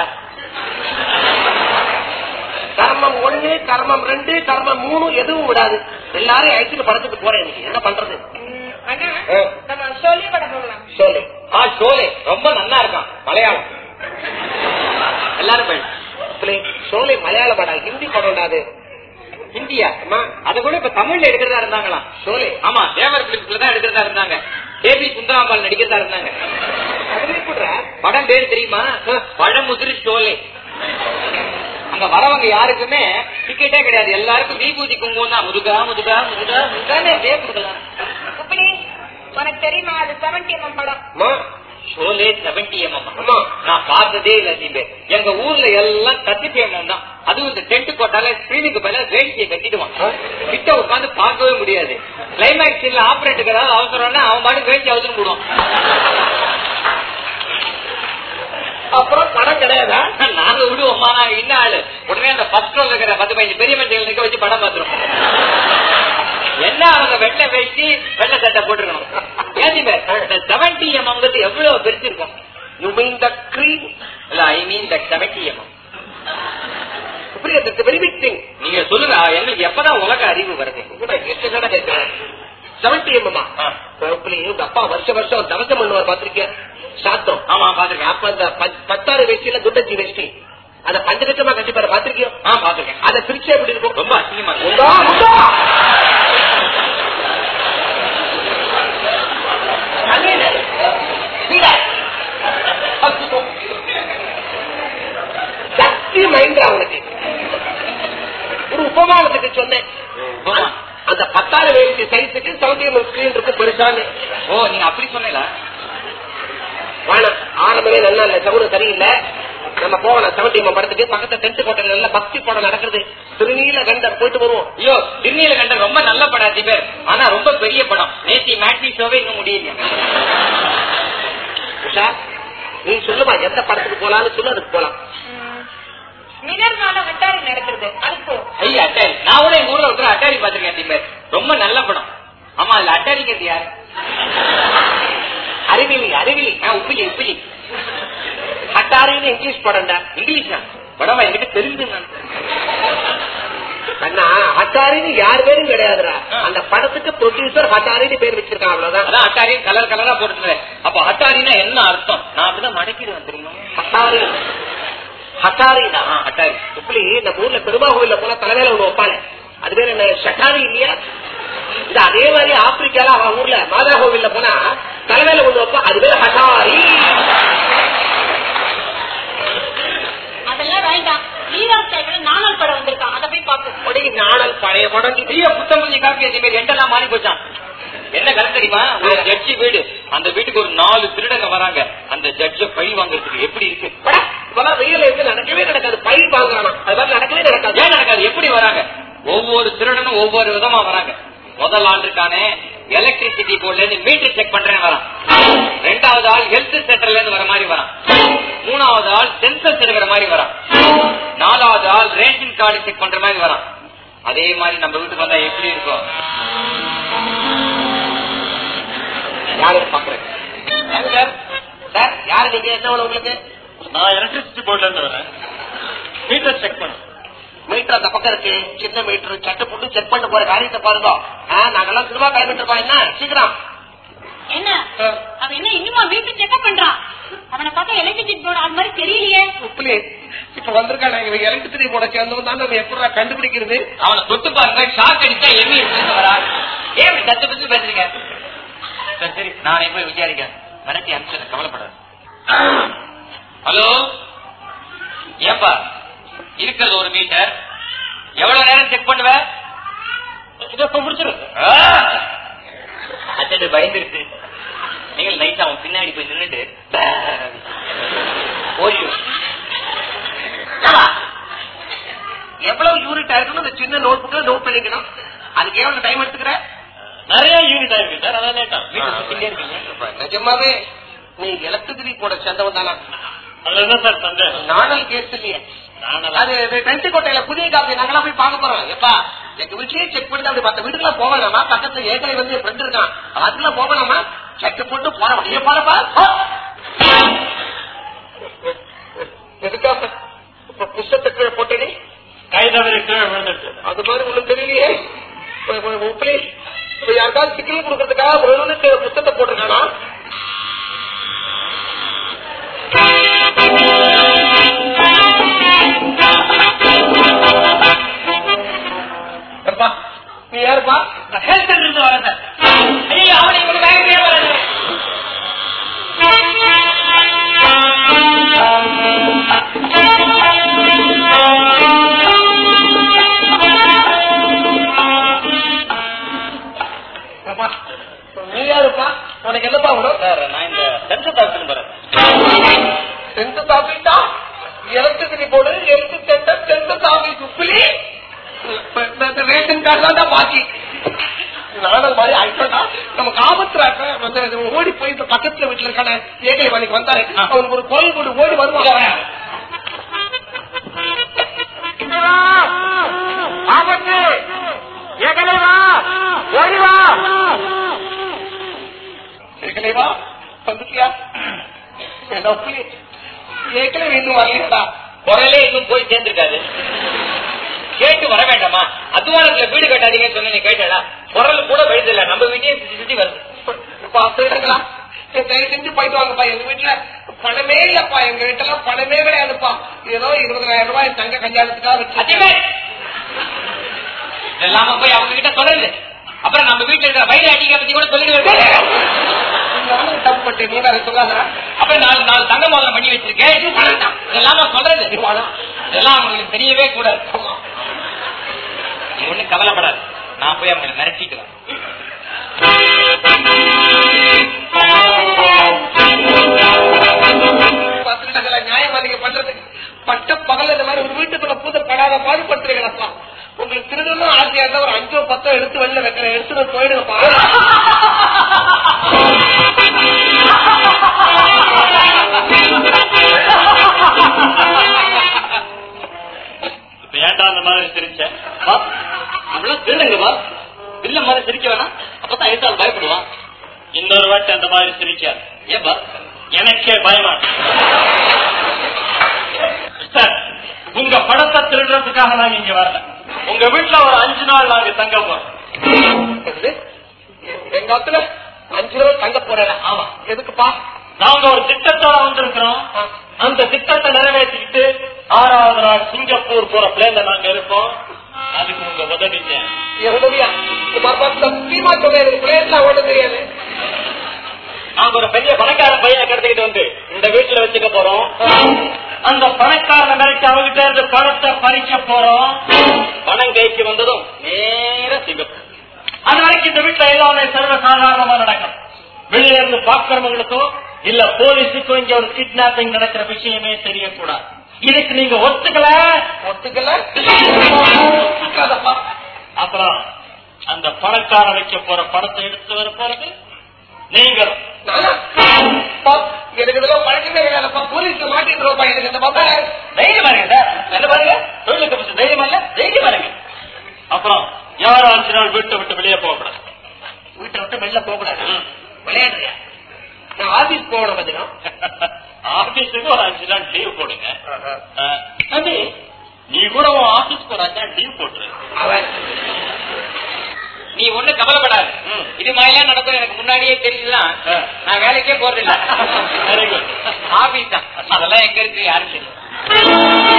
கர்மம் ஒண்ணு கர்மம் ரெண்டு கர்மம் மூணு எதுவும் விடாது எல்லாரும் அழைச்சிட்டு படத்துக்கு போறேன் இன்னைக்கு என்ன பண்றது ம், அண்ணா நம்ம ஷோலி படம் போகலாம் சொல்லு ஆ ஷோலே ரொம்ப நல்லா இருக்கான் மலையாளம் எல்லாரும் போயிடும் பிள்ளை, சோலை மலையாள படம் ஹிந்தி படம் அது ஹிந்தியா அத கூட இப்ப தமிழ்ல எடுக்கிறதா இருந்தாங்களாம் சோலை ஆமா தேவர் பிலிம்ஸ்ல தான் எடுக்கிறதா இருந்தாங்க தேவி சுந்தராம்பாள் நடிக்கிறதா இருந்தாங்க அதுல கூட படம் பேர் தெரியுமா பழமுதிர் ஷோலே அங்க வரவங்க யாருக்குமே டிக்கெட்டே கிடையாது எல்லாருக்கும் விபூதி குங்குமம் தான் முதுகா முதுகா முதுகா முதுகானே இதே கொடுக்கலாம் உப்பிலி உனக்கு தெரியுமா அது செவன்டி எம்எம் படம் அம்மா, ஷோலே செவன்டி எம்எம் அம்மா. நான் பார்த்ததே இல்ல தீபே எங்க ஊர்ல எல்லாம் தட்டி எம்எம் தான் அதுவும் இந்த டென்ட் போட்டாலே ஸ்கிரீனுக்கு பதிலா வேடிக்கையை கட்டிடுவான் கிட்ட உட்காந்து பார்க்கவே முடியாது கிளைமேக்ஸ் இல்ல ஆபரேட்டுக்கு ஏதாவது அவசரம்னா அவன் பாட்டு வேடிக்கை அவசரம் போடுவான் அப்புறம் படம் கிடையாதா நாங்க விடுவோமா என்ன ஆளு உடனே அந்த ஃபர்ஸ்ட் ரோல் இருக்கிற பத்து பதினஞ்சு பெரிய மஞ்சள் நிக்க வச்சு படம் பாத்துரும் என்ன அவங்க வெள்ளை வேஷ்டி வெள்ளை சட்டை போட்டுருக்கணும் ஏன் செவன்டி எம்எம் எவ்வளவு பெருசிருக்கும் யூ மீன் த கிரீம் இல்ல I mean that seventy MM very big thing நீங்க சொல்லுங்க எங்களுக்கு எப்பதான் உலக அறிவு வருது கூட எட்டு கடை கேட்கிறேன் செவன்டி எம்எம்மா உங்க அப்பா வருஷம் வருஷம் தவசம் பண்ணுவார் பாத்திருக்கேன் சாத்தம் ஆமா பாத்துருக்கேன் அப்ப அந்த பத்- பத்தாறு வேஷ்டியில குண்டச்சி வேஷ்டி அத பஞ்சகட்டமா கட்டிப்பாரு பாத்திருக்கியோ ஆ பாத்துருக்கேன் அத பிரிச்சு எப்படி இருக்கும் ரொம்ப அசிங்கமா இருக்கு உண்டா, உண்டா? அண்ணே, வீடா? சக்தி மைண்ட் அவனுக்கு ஒரு உபமானத்துக்கு சொன்னேன் உபமா. அந்த பத்தாறு வேஷ்டி சைஸுக்கு சௌந்தியம் ஸ்கிரீன் இருக்கு பெருசான்னு ஓ நீங்க அப்படி சொன்னீங்களா வேணாம் ஆரம்பமே நல்லா இல்ல சகுனம் சரியில்லை நம்ம போகலாம் செவன்டி படத்துக்கு பக்கத்துல டென்ட் கோட்டையில நல்ல பக்தி படம் நடக்குது திருநீல கண்டர் போயிட்டு வருவோம் ஐயோ திண்ணியில கண்ட ரொம்ப நல்ல படம் அதி பேர் ஆனா ரொம்ப பெரிய படம் நேத்தி மேட்னி ஷோவே இன்னும் முடியல உஷா நீ சொல்லுமா எந்த படத்துக்கு போலாம்னு சொல்லு அதுக்கு போலாம் மினர்னால வட்டாரி நடக்கிறது அதுக்கு ஐயா அட்டாரி நான் கூட எங்க ஊர்ல ஒருத்தர் அட்டாரி பாத்திருக்கேன் அதி பேர் ரொம்ப நல்ல படம் ஆமா அதுல அட்டாரிங்கிறது யாரு அறிவிலி அறிவிலி ஆ, உப்பிலி உப்பிலி அட்டாரின்னு இங்கிலீஷ் படம்டா இங்கிலீஷா படமா என்கிட்ட தெரிஞ்சு நான் கண்ணா ஹட்டாரின்னு யார் பேரும் கிடையாதுடா அந்த படத்துக்கு ப்ரொடியூசர் ஹட்டாரின்னு பேர் வச்சிருக்கான் அவ்வளவுதான் அதான் அட்டாரியும் கலர் கலரா போட்டுருந்தேன் அப்ப அட்டாரினா என்ன அர்த்தம் நான் அப்படிதான் மடக்கிடுவேன் தெரியுமா ஹட்டாரி ஹட்டாரி ஆ, அட்டாரி இப்படி இந்த ஊர்ல பெருமா கோயில்ல போனா தலைமையில ஒண்ணு வைப்பாங்க அது பேர் என்ன ஷட்டாரி இல்லையா இந்த அதே மாதிரி ஆப்பிரிக்கால அவன் ஊர்ல மாதா கோவில்ல போனா தலைமையில ஒண்ணு வைப்பா அது பேர் ஹட்டாரி அதெல்லாம் வேண்டாம் லீலாஸ் டைப்ல நானல் படம் வந்திருக்கான் அதை போய் பாப்போம் அப்படி நாணல் பழைய படம் இது. பெரிய புத்தம் புதிய காப்பி அதே மாதிரி எண்டெல்லாம் மாறி போச்சான் என்ன கருத்து தெரியுமா ஒரு ஜட்ஜி வீடு அந்த வீட்டுக்கு ஒரு நாலு திருடங்க வராங்க அந்த ஜட்ஜ பழி வாங்குறதுக்கு எப்படி இருக்கு படா, இப்பெல்லாம் வெயில் இருக்கு நடக்கவே நடக்காது பயிர் வாங்குறானா அது மாதிரி நடக்கவே நடக்காது ஏன் நடக்காது எப்படி வராங்க ஒவ்வொரு திருடனும் ஒவ்வொரு விதமா வராங்க முதல் ஆண்டுக்கானே எலக்ட்ரிசிட்டி போர்ட்ல இருந்து மீட்டர் செக் பண்றேன்னு வரான் ரெண்டாவது ஆள் ஹெல்த் சென்டர்ல இருந்து வர மாதிரி வரான் மூணாவது ஆள் சென்சஸ் எடுக்கிற மாதிரி வரான் நாலாவது ஆள் ரேஷன் கார்டு செக் பண்ற மாதிரி வரான் அதே மாதிரி நம்ம வீட்டுக்கு வந்தா எப்படி இருக்கும் யாரு பாக்குறேன் யாரு சார் சார் யாரு நீங்க என்ன வேணும் உங்களுக்கு நான் எலக்ட்ரிசிட்டி போர்ட்ல இருந்து வரேன் மீட்டர் செக் பண்ண மீட்டர் அந்த பக்கம் இருக்கு சின்ன மீட்டர் சட்டை போட்டு செக் பண்ண போற காரியத்தை பாருங்க ஆ, நாங்கெல்லாம் சினிமா கிளம்பிட்டு இருக்கோம் என்ன சீக்கிரம் என்ன அவன் என்ன இன்னுமா வீட்டு செக்அப் பண்றான் அவனை பார்த்தா எலக்ட்ரிசிட்டி போர்டு அது மாதிரி தெரியலையே உப்புலே இப்ப வந்திருக்காங்க இவங்க எலக்ட்ரிசிட்டி போட சேர்ந்தவன் தான் நம்ம எப்படி கண்டுபிடிக்கிறது அவனை தொட்டு பாருங்க ஷாக் அடிச்சா எம்மி இருந்து வரா ஏன் இப்படி தத்து பத்து பேசுறீங்க சரி சரி நானே போய் விசாரிக்கிறேன் மிரட்டி அனுப்பிச்சு கவலைப்படாது ஹலோ ஏப்பா இருக்கிறது ஒரு மீட்டர் எவ்வளவு நேரம் செக் பண்ணுவ இதோ முடிச்சிருக்கு அச்சட்டு பயந்துருச்சு நீங்கள் நைட் அவன் பின்னாடி போய் நின்னுட்டு ஓடிடும் எவ்வளவு யூனிட் ஆயிருக்குன்னு அந்த சின்ன நோட் புக்ல நோட் பண்ணிக்கணும் அதுக்கு எவ்வளவு டைம் எடுத்துக்கிற நிறைய யூனிட் ஆயிருக்கு சார் அதான் லேட்டா வீட்டுல சுத்திட்டே இருக்கீங்க நிஜமாவே நீ எலக்ட்ரிசிட்டி போட சேர்ந்தவன் தானா அதுல என்ன சார் சந்தேகம் நானல் கேஸ் இல்லையே நானெல்லாம் அது டென்ட் கோட்டையில புதிய காப்பி நாங்களாம் போய் பார்க்க போறோம் எப்பா எங்க வீட்லயே செக் பண்ணி அப்படி மத்த வீட்டுக்குள்ள போகலாமா பக்கத்துல ஏற்கனவே வந்து என் ஃப்ரெண்ட் இருக்கான் அதுக்குள்ள போகலாமா செக் போட்டு போற வழியே போறப்பா எதுக்காக இப்ப புஸ்தத்தை கீழே போட்டேனே கை தவறி கீழே விழுந்துட்டு அது மாதிரி ஒண்ணும் தெரியலையே இப்ப- இப்ப உப்பிலி இப்ப யாருக்காவது சிக்கல் கொடுக்கறதுக்காக ஒரு யூனிட் புத்தகத்தை போட்டிருக்கானா எப்பா, நீ யாருப்பா ஹெல்த் இருந்து வரேன் சார் ஐயோ அவனை இவனு வேகவே வராது எப்பா, நீ யாருப்பா உனக்கு என்னப்பா வரும் சார் நான் இந்த சென்சஸ் ஆஃபீஸ் வரேன் சென்சஸ் ஆபீஸா electricity board health centre census office Uppili இந்த ரேஷன் கார்டு தான் பாக்கி நானும் மாதிரி ஆயிட்டா நமக்கு ஆபத்துறாக்க வந்து ஓடி போய் இந்த பக்கத்துல வீட்டுல இருக்கான ஏகலை வாணிக்கு வந்தாரு அவனுக்கு ஒரு கோயில் போட்டு ஓடி வருவாங்க ஆபத்து ஏகலை வா ஓடி வா ஏகலை வா வந்துட்டியா என்ன உப்பிலி ஏற்கனவே இன்னும் வரலையடா குரலே இன்னும் போய் சேர்ந்திருக்காது கேட்டு வர வேண்டாமா அத்துவானத்துல வீடு கட்டாதீங்கன்னு சொன்ன நீ கேட்டடா குரல் கூட வயதில்ல நம்ம வீட்டையே சுத்தி சுத்தி வருது பாத்துக்கிட்டங்களா தயவு செஞ்சு போயிட்டு வாங்கப்பா எங்க வீட்டுல பணமே இல்லப்பா எங்க வீட்டுல எல்லாம் பணமே கிடையாதுப்பா ஏதோ இருபதாயிரம் ரூபாய் என் தங்க கல்யாணத்துக்காக அதிகமே வச்சு இதெல்லாம போய் அவங்க கிட்ட சொல்றது அப்புறம் நம்ம வீட்டுல இருக்கிற வயிறு அடிக்க பத்தி கூட சொல்லிடுவேன் நானும் தப்பு பண்ணிட்டேன் நீ வேற சொல்லாத அப்புறம் நாலு நாலு தங்க மோதிரம் பண்ணி வச்சிருக்கேன் இது பணம் தான். இதெல்லாம் நான் சொல்றது இதெல்லாம் உங்களுக்கு தெரியவே கூடாது நீ ஒண்ணும் கவலைப்படாது நான் போய் அவங்களை மிரட்டிட்டு வரேன் பாத்துக்கிட்டாங்களா நியாயமா நீங்க பண்றது பட்ட பகல் இந்த மாதிரி ஒரு வீட்டுக்குள்ள பூத படாத பாடு படுத்துறீங்களப்பா உங்களுக்கு திருடணும் ஆசையா இருந்தா ஒரு அஞ்சோ பத்தோ எடுத்து வெளில வைக்கிறேன் எடுத்துட்டு போயிடுங்கப்பா இப்ப ஏன்டா அந்த மாதிரி சிரிச்சேன் அவ்வளவு திருடுங்கப்பா இல்ல மாதிரி சிரிக்க வேணாம் அப்பதான் எடுத்தால் பயப்படுவான் இன்னொரு வாட்டி அந்த மாதிரி சிரிக்காது ஏப்பா எனக்கே பயமா இருக்கு. சார் உங்க படத்தை திருடுறதுக்காக நான் இங்க வரல உங்க வீட்டுல ஒரு அஞ்சு நாள் நாங்க தங்க போறோம் என்னது? எங்க ஆத்துல அஞ்சு நாள் தங்க போறேன் ஆமா எதுக்குப்பா நாங்க ஒரு திட்டத்தோட வந்திருக்கிறோம் அந்த திட்டத்தை நிறைவேற்றிக்கிட்டு ஆறாவது நாள் சிங்கப்பூர் போற பிளேன்ல நாங்க இருக்கோம் அதுக்கு உங்க உதவி தேவை. என் உதவியா இந்த மாதிரி சத்தியமா சொல்றேன் எனக்கு பிளேட்லாம் ஓட தெரியாது நாங்க ஒரு பெரிய பணக்கார பையனை கடத்திக்கிட்டு வந்து இந்த வீட்டுல வச்சுக்க போறோம் அந்த பணக்காரனை மிரட்டி அவகிட்ட இருந்து பணத்தை பறிக்க போறோம் பணம் கைக்கு வந்ததும் நேர சிங்கப்பூர் அது வரைக்கும் இந்த வீட்டுல எல்லாமே சர்வ சாதாரணமா நடக்கும் வெளியே இருந்து பாக்குறவங்களுக்கோ இல்ல போலீஸுக்கும் இங்க ஒரு கிட்னாப்பிங் நடக்கிற விஷயமே தெரியக்கூடாது இதுக்கு நீங்க ஒத்துக்கல ஒத்துக்கல ஒத்துக்காதப்பா அப்புறம் அந்த பணக்கார வைக்க போற பணத்தை எடுத்து வர போறது நீங்களும் நானா? அப்பா, எனக்கு இதெல்லாம் பழக்கமே கிடையாதுப்பா போலீஸ்ல மாட்டிட்டு எனக்கு இந்த பாப்பா தைரியமா இருங்க சார் என்ன பாருங்க தொழிலுக்கு கொஞ்சம் தைரியமா இல்ல தைரியமா இருங்க அப்புறம் யாரும் அஞ்சு நாள் வீட்டை விட்டு வெளியே போகக்கூடாது வீட்டை விட்டு வெளில போக கூடாது விளையாடுறியா நான் ஆபீஸ் போகணும் கொஞ்ச நாள் ஆபீஸுக்கு ஒரு அஞ்சு நாள் லீவ் போடுங்க அஹ், தம்பி நீ கூட உன் ஆபீஸ்க்கு ஒரு அஞ்சு நாள் லீவ் போட்டுரு அவன் நீ ஒண்ணு கவலைப்படாது ம். இது மாதிரிலாம் நடக்கும் எனக்கு முன்னாடியே தெரிஞ்சுதான் ஆ. நான் வேலைக்கே போறதில்ல வெரி குட் ஆபீஸ் தான் அதெல்லாம் எங்க இருக்கு யாரும் தெரியும்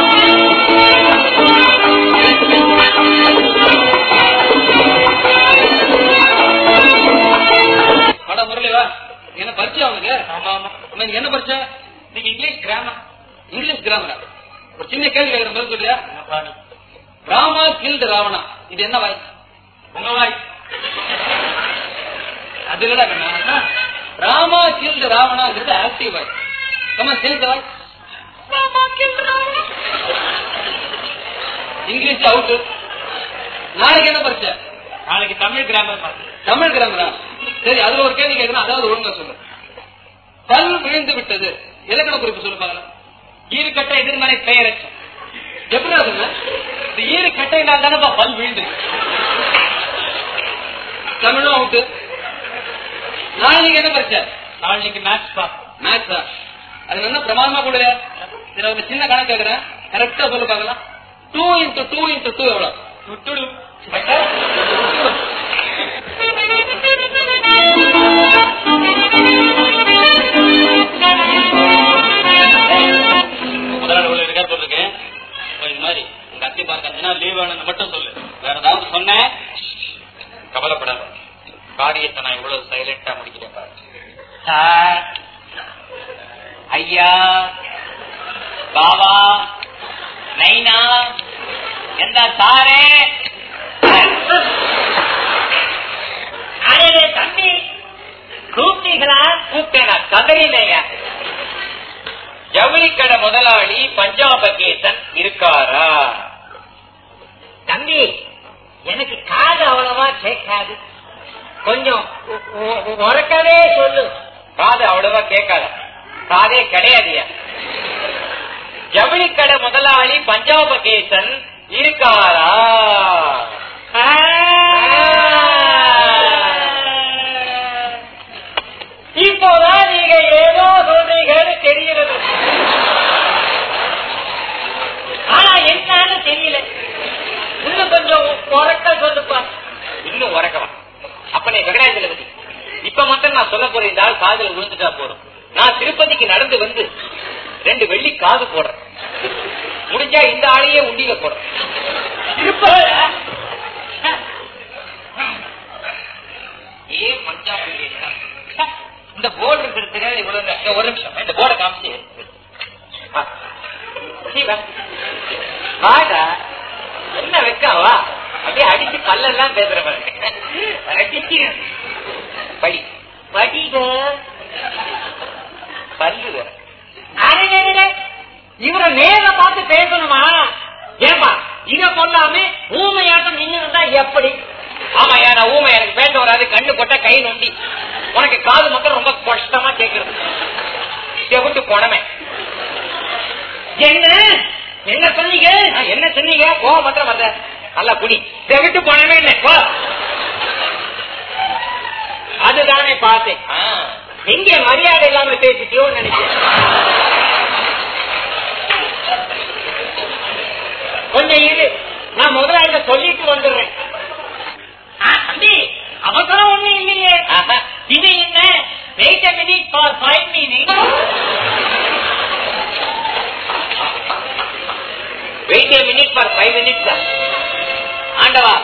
வட முரளி வா என்ன பரிச்சை அவனுக்கு ஆமா ஆமா உனக்கு என்ன பரிச்சை நீங்க இங்கிலீஷ் கிராமர் இங்கிலீஷ் கிராமரா ஒரு சின்ன கேள்வி கேட்கிற பதில் சொல்லியா ராமா கில்டு ராவணா இது என்ன வாய் உங்க வாய் அது இல்லடா கண்ணா ராமா கில்டு ராவணாங்கிறது ஆக்டிவ் வாய் கம்மா சேர்ந்த வாய் இங்கிலீஷ் அவுட் நாளைக்கு என்ன பரிச்சை நாளைக்கு தமிழ் கிராமர் தமிழ் கிராமரா சரி அதுல ஒரு கேள்வி கேட்கணும் அதாவது ஒழுங்கா சொல்லு பல் விழுந்து விட்டது இலக்கண குறிப்பு சொல்லு பார்க்கலாம் ஈடுகட்ட எதிர்மறை பெயரச்சம் எப்படி அதுங்க இந்த ஈடு கட்டையினால் தானே பல் விழுந்து தமிழும் அவுட்டு நாளைக்கு என்ன பரிச்சை நாளைக்கு மேட்ச் பா மேத்ஸா அது என்ன பிரமாதமா கூட இதுல ஒரு சின்ன கணக்கு கேக்குறேன் கரெக்டா சொல்லு பார்க்கலாம் two into two into two எவ்வளவு விட்டுடு முதலாளி உள்ள இருக்கா சொல்லிருக்கேன் இப்ப இது மாதிரி உங்க அத்தி பார்க்க அஞ்சு நாள் லீவ் வேணும்னு மட்டும் சொல்லு வேற ஏதாவது சொன்னேன் கவலைப்படாத காரியத்தை நான் இவ்வளவு சைலண்டா முடிக்கிறேன் பாரு சார் ஐயா பாபா நைனா எந்த சாரே அடே தம்பி கூப்பிட்டீங்களா கூப்பிட்டேனா கதறினேங்க ஜவுளி கடை முதலாளி பஞ்சாப கேசன் இருக்காரா தம்பி எனக்கு காது அவ்வளவா கேட்காது கொஞ்சம் உ- உ- உறக்கவே சொல்லு காது அவ்வளவா கேட்காத காதே கிடையாதுயா ஜவுளி கடை முதலாளி பஞ்சாப கேசன் இருக்காரா இப்போதான் நீங்க ஏதோ சொல்றீங்கன்னு தெரிகிறது ஆனா என்னன்னு தெரியல இன்னும் கொஞ்சம் உறக்க சொல்லுப்பா இன்னும் உறக்கவா அப்ப நீ வெங்கடாஜலபதி இப்ப மட்டும் நான் சொல்ல போற இந்த ஆள் காதுல விழுந்துட்டா போதும் நான் திருப்பதிக்கு நடந்து வந்து ரெண்டு வெள்ளி காது போடுறேன் முடிஞ்சா இந்த ஆளையே உண்டியில போடுறேன் திருப்பதி ஏ பஞ்சாப் இந்தியன். இந்த போர்டு இருக்கிறது தெரியாது இவ்வளவு நே- ஒரு நிமிஷம் இந்த போர்டை காமிச்சு ஆ. நீ வா. வாடா என்ன வைக்காவா அப்படியே அடிச்சு பல்லெல்லாம் பேசுற பாருங்க அடிச்சு படி படிக பல்லு வேற. அடே, அடே, அடே. இவரை நேர பார்த்து பேசணுமா ஏப்பா இத சொல்லாம ஊமையாட்டம் நின்று இருந்தா எப்படி ஆமாயா நான் ஊமை எனக்கு பேச வராது கண்ணு போட்டா கை நொண்டி உனக்கு காது மட்டும் ரொம்ப கஷ்டமா கேக்குறது செவிட்டு போனமே என்ன என்ன சொன்னீங்க நான் என்ன சொன்னீங்க ஓ மாத்திரம் வந்த நல்லா குடி செவிட்டு போனமே என்ன போ அதுதானே பார்த்தேன் எங்க மரியாதை இல்லாம பேசிட்டியோன்னு நினைக்கிறேன் கொஞ்சம் இரு நான் முதலாளிட்ட சொல்லிட்டு வந்துடுறேன் தம்பி அவசரம் ஒண்ணு இல்லையே இது என்ன wait minute for five minute wait minute for five minutes ஆண்டவா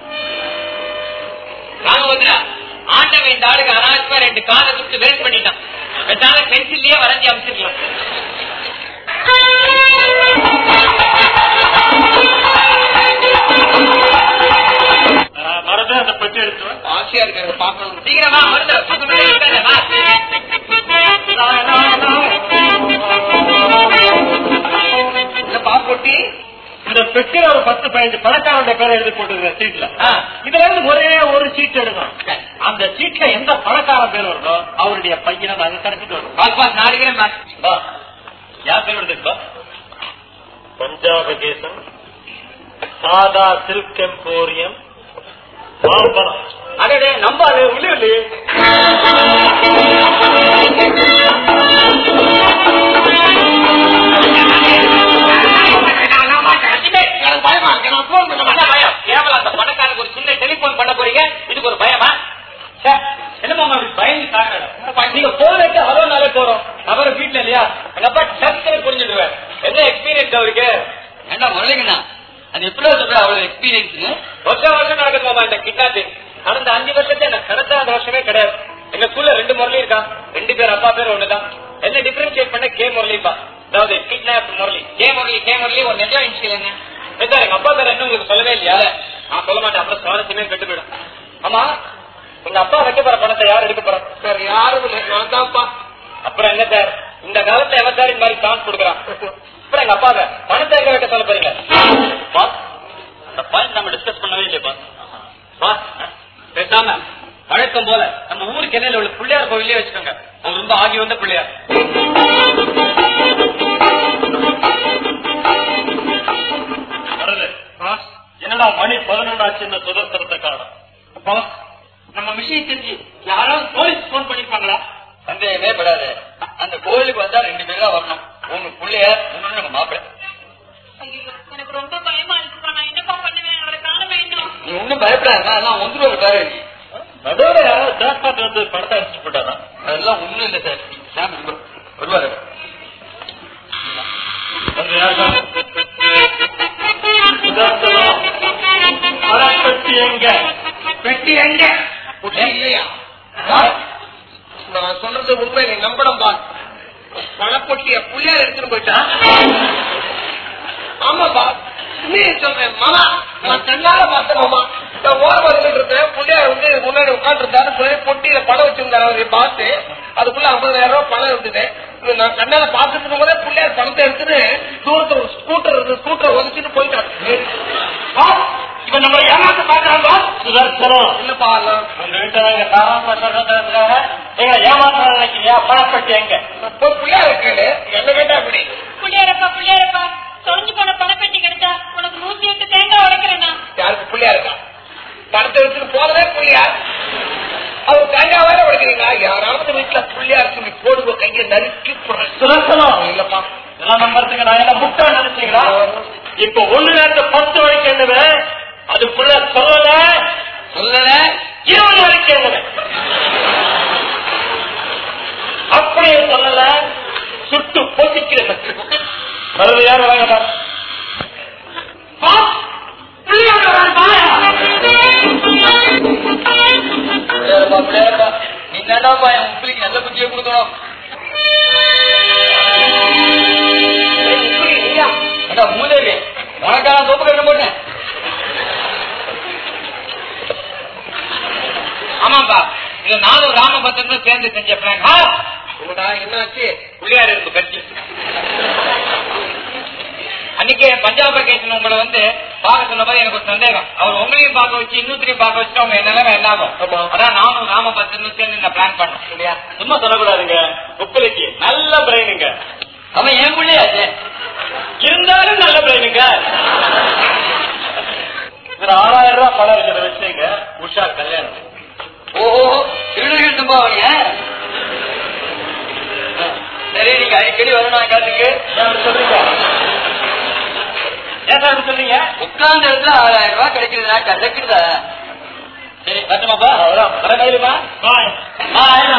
ராமபத்ரா ஆண்டவன் இந்த ஆளுக்கு அனாவசியமா ரெண்டு காலை கொடுத்து வேஸ்ட் பண்ணிட்டான் பெற்றால பென்சில்லயே வரைஞ்சி அமைச்சிருக்கலாம் மறந்து அந்த பெட்டி எடுத்து ஆசையா இருக்கிறத பாக்கணும் சீக்கிரமா மருந்து பக்கத்துல இருக்காத, வா. இந்த பாப்பொட்டி இந்த பெட்டியில ஒரு பத்து பதினஞ்சு பணக்காரனுடைய பேரை எழுதி போட்டுருக்க சீட்ல ஆ. இதுல இருந்து ஒரே ஒரு சீட் எடுக்கணும் அந்த சீட்ல எந்த பணக்காரன் பேர் வருதோ அவருடைய பையனை நாங்க கணக்கிட்டு வரும் பாஸ் பாஸ் நாளைக்கு பாஸ் பா யார் பேர் எடுத்துப்பா பஞ்சாப கேசம் சாதா சில்க் எம்போரியம் மாம்பழம் அடே நம்பாது உள்ளே எனக்கு பயமா இருக்கு நான் போன் பண்ண என்ன மாட்டேன் பயம் கேவலம் அந்த பணக்காரனுக்கு ஒரு சின்ன டெலிபோன் பண்ண போறீங்க இதுக்கு ஒரு பயமா ச்சே, என்னம்மா அப்படி பயந்து தாங்க நீங்க போனக்கு ஹலோனாலே போறோம் அவரு வீட்டுல இல்லையா எங்க அப்பா டக்குனு புரிஞ்சுடுவேன் என்ன எக்ஸ்பீரியன்ஸ் அவருக்கு என்ன முரளிங்கண்ணா அது எப்படி சொல்ற அவ்வளவு எக்ஸ்பீரியன்ஸ் வருஷம் வருஷம் நடக்குதுமா இந்த கிட்னாப்பிங் கடந்த அஞ்சு வருஷத்தை எனக்கு கடத்த அந்த வருஷமே கிடையாது எங்க ஸ்கூல்ல ரெண்டு முரளி இருக்கான் ரெண்டு பேர் அப்பா பேர் ஒண்ணுதான் என்ன டிஃபரன்ஷியேட் பண்ண கே முரளிப்பா அதாவது kidnap Murali K Murali K Murali ஒரு நெஜம் இன்சியல் என்ன சார் எங்க அப்பா பேர் என்ன உங்களுக்கு சொல்லவே இல்லையா நான் சொல்ல மாட்டேன் அப்புறம் சுவாரஸ்யமே கெட்டு போயிடும் ஆமா உங்க அப்பா வைக்க போற பணத்தை யார் எடுக்க போறா சார் யாரும் இல்லை நான் தான்ப்பா அப்புறம் என்ன சார் இந்த காலத்துல எவன் சார் இந்த மாதிரி சான்ஸ் கொடுக்குறான் அப்புறம் எங்க அப்பா பணத்தை எங்க வைக்க சொல்ல போறீங்க பாஸ் அந்த பாயிண்ட் நம்ம டிஸ்கஸ் பண்ணவே இல்லையா பாஸ் பாஸ் பேசாம வழக்கம் போல நம்ம ஊருக்கு என்ன உள்ள பிள்ளையார் கோவிலே வச்சுக்கோங்க அவர் ரொம்ப ஆகி வந்த பிள்ளையார் வரது என்னடா மணி பதினொன்று இந்த சுதந்திரத்தை காரணம் பாஸ் நம்ம விஷயம் தெரிஞ்சு யாராவது போலீஸ் போன் பண்ணிருப்பாங்களா சந்தேகமே படாது அந்த கோவிலுக்கு வந்தா ரெண்டு பேரும் தான் வரணும் உங்க பிள்ளையார் இன்னொன்னு நம்ம மாப்பிள்ளை ஐயோ எனக்கு ரொம்ப பயமா இருக்குப்பா நான் என்னப்பா பண்ணுவேன் அவரை காண வேண்டும் நீ ஒன்னும் பயப்படாத நான் வந்துருவாரு பாரு நீ நடுவில் யாராவது தேர்ட் பார்ட்டி வந்து படத்தை அடிச்சு போட்டாரா அதெல்லாம் ஒண்ணும் இல்ல சார் சாம் வருவாரு அது யாருதான் சுதந்திரம் பணப்பெட்டி எங்க பெட்டி எங்க பெட்டி இல்லையா நான் சொல்றது உண்மை நீ நம்பணும் பா பணப்பொட்டிய புள்ளியார் எடுத்துட்டு போயிட்டான் ஆமாப்பா நீ சொல்றேன் மாமா நான் கண்ணால பார்த்தேன் மாமா நான் ஓரம் வந்துட்டு இருந்தேன் புள்ளியார் வந்து முன்னாடி உட்காந்து இருந்தாரு பொட்டியில பணம் வச்சிருந்தாரு அவரை பார்த்து அதுக்குள்ள ஐம்பதாயிரம் ரூபாய் பணம் இருந்தது இது நான் கண்ணால பார்த்துட்டு இருக்கும் போதே புள்ளியார் பணத்தை எடுத்துட்டு தூரத்துல ஒரு ஸ்கூட்டர் இருக்கு ஸ்கூட்டரை உதச்சிட்டு போயிட்டாரு இவன் நம்ம ஏமாத்த பாக்குறாங்க சுதர்சனம் இல்லப்பா நான் உங்க வீட்டை நாங்க தாராளமா சொல்றதுக்காக எங்க ஏமாற்றம் நினைக்கிறீங்க பணப்பெட்டி எங்க போய் பிள்ளையார் கேளு என்ன கேட்டா அப்படி புள்ளியாரப்பா புள்ளியாரப்பா தொலைஞ்சு போன பணப்பெட்டி கிடைச்சா உனக்கு நூத்தி எட்டு தேங்காய் உடைக்கிறேன்னா யாருக்கு பிள்ளையா இருக்கா பணத்தை எடுத்துட்டு போறதே புள்ளியார் அவர் தேங்காய் வேற உடைக்கிறீங்களா யாராவது வீட்டுல புள்ளியார் சொல்லி போடுவ கையை நறுக்கி போடுறேன் சுதர்சனம் இல்லப்பா இதெல்லாம் நம்புறதுக்கு நான் என்ன முட்டா நினைச்சீங்களா இப்ப ஒண்ணு நேரத்து பத்து வரைக்கும் என்னது அதுக்குள்ள சொல்லல சொல்லல இருபது வரைக்கும் என்னது அப்படியே சொல்லல சுட்டு பொசிக்கிறது வருது யார் வராங்க பிள்ளையாரப்பா, பிள்ளையாரப்பா. நீ தாண்டாப்பா என் உப்பிலிக்கு நல்ல புத்தியை கொடுக்கணும் அடா, மூதேவி உனக்கான சோப்பு கட்ட போட்டேன் ஆமாப்பா இது நானும் ராமபத்திரமும் சேர்ந்து செஞ்ச பிளான் உங்கடா என்னாச்சு பிள்ளையார் இருக்கு கட்சி அன்னைக்கு பஞ்சாப் கேசன் உங்களை வந்து பார்க்க சொன்னபோது எனக்கு ஒரு சந்தேகம் அவர் உங்களையும் பார்க்க வச்சு இன்னொருத்தரையும் பார்க்க வச்சு அவங்க நிலைமை என்ன ஆகும் ஆமா. அதான் நானும் ராமபத்திரமும் சேர்ந்து இந்த பிளான் பண்ணோம் இல்லையா சும்மா சொல்லக்கூடாதுங்க உப்பிலிக்கு நல்ல பிரெயினுங்க அவன் ஏன் பிள்ளையாச்சு இருந்தாலும் நல்ல பிரெயினுங்க இதுல ஆறாயிரம் ரூபாய் பணம் இருக்கிறத வச்சுங்க உஷா கல்யாணம் ஓஹோ திருடுகள் தும்பாவீங்க சரி நீங்க அடிக்கடி வரணும் காட்டுக்கு ஏன் அப்படி சொல்றீங்க ஏன் சார் இப்படி சொல்றீங்க உட்கார்ந்த இடத்துல ஆறாயிரம் ரூபாய் கிடைக்கிறதுனா கதக்குதா சரி வரட்டுமாப்பா வர கையிலுமா பாய் பாய்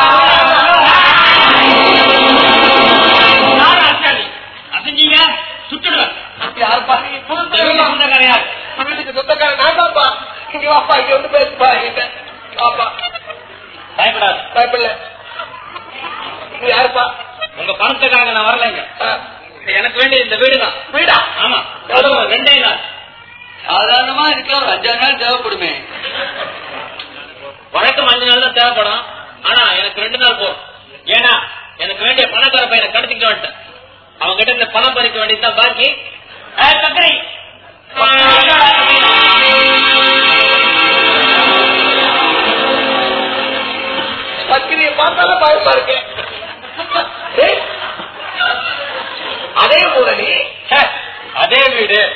அசஞ்சீங்க சுட்டுடுவேன் யாருப்பா நீ இந்த புதுசு வீட்டு சொந்தக்காரன் யார் வீட்டுக்கு சொந்தக்காரன் நான் தான்ப்பா இங்க வாப்பா இங்க வந்து பேசுப்பா என்கிட்ட வாப்பா பயப்படாது பயப்படல நீ யாருப்பா உங்க பணத்துக்காக நான் வரலைங்க ஆ, எனக்கு வேண்டிய இந்த வீடு தான் வீடா ஆமா அதுவும் ரெண்டே நாள் சாதாரணமா இருக்கலாம் ஒரு அஞ்சாறு நாள் தேவைப்படுமே வழக்கம் அஞ்சு நாள் தான் தேவைப்படும் ஆனா எனக்கு ரெண்டு நாள் போதும் ஏன்னா எனக்கு வேண்டிய பணக்கார பையனை கடத்திக்கிட்டு வந்துட்டேன் அவங்க கிட்ட இந்த பணம் பறிக்க வேண்டியதுதான் பாக்கி ஏய், தக்கை. பக்கிரியை பார்த்தாலும் பயமா இருக்கு ஏய், அதே ஊரணி ச்சே, அதே வீடு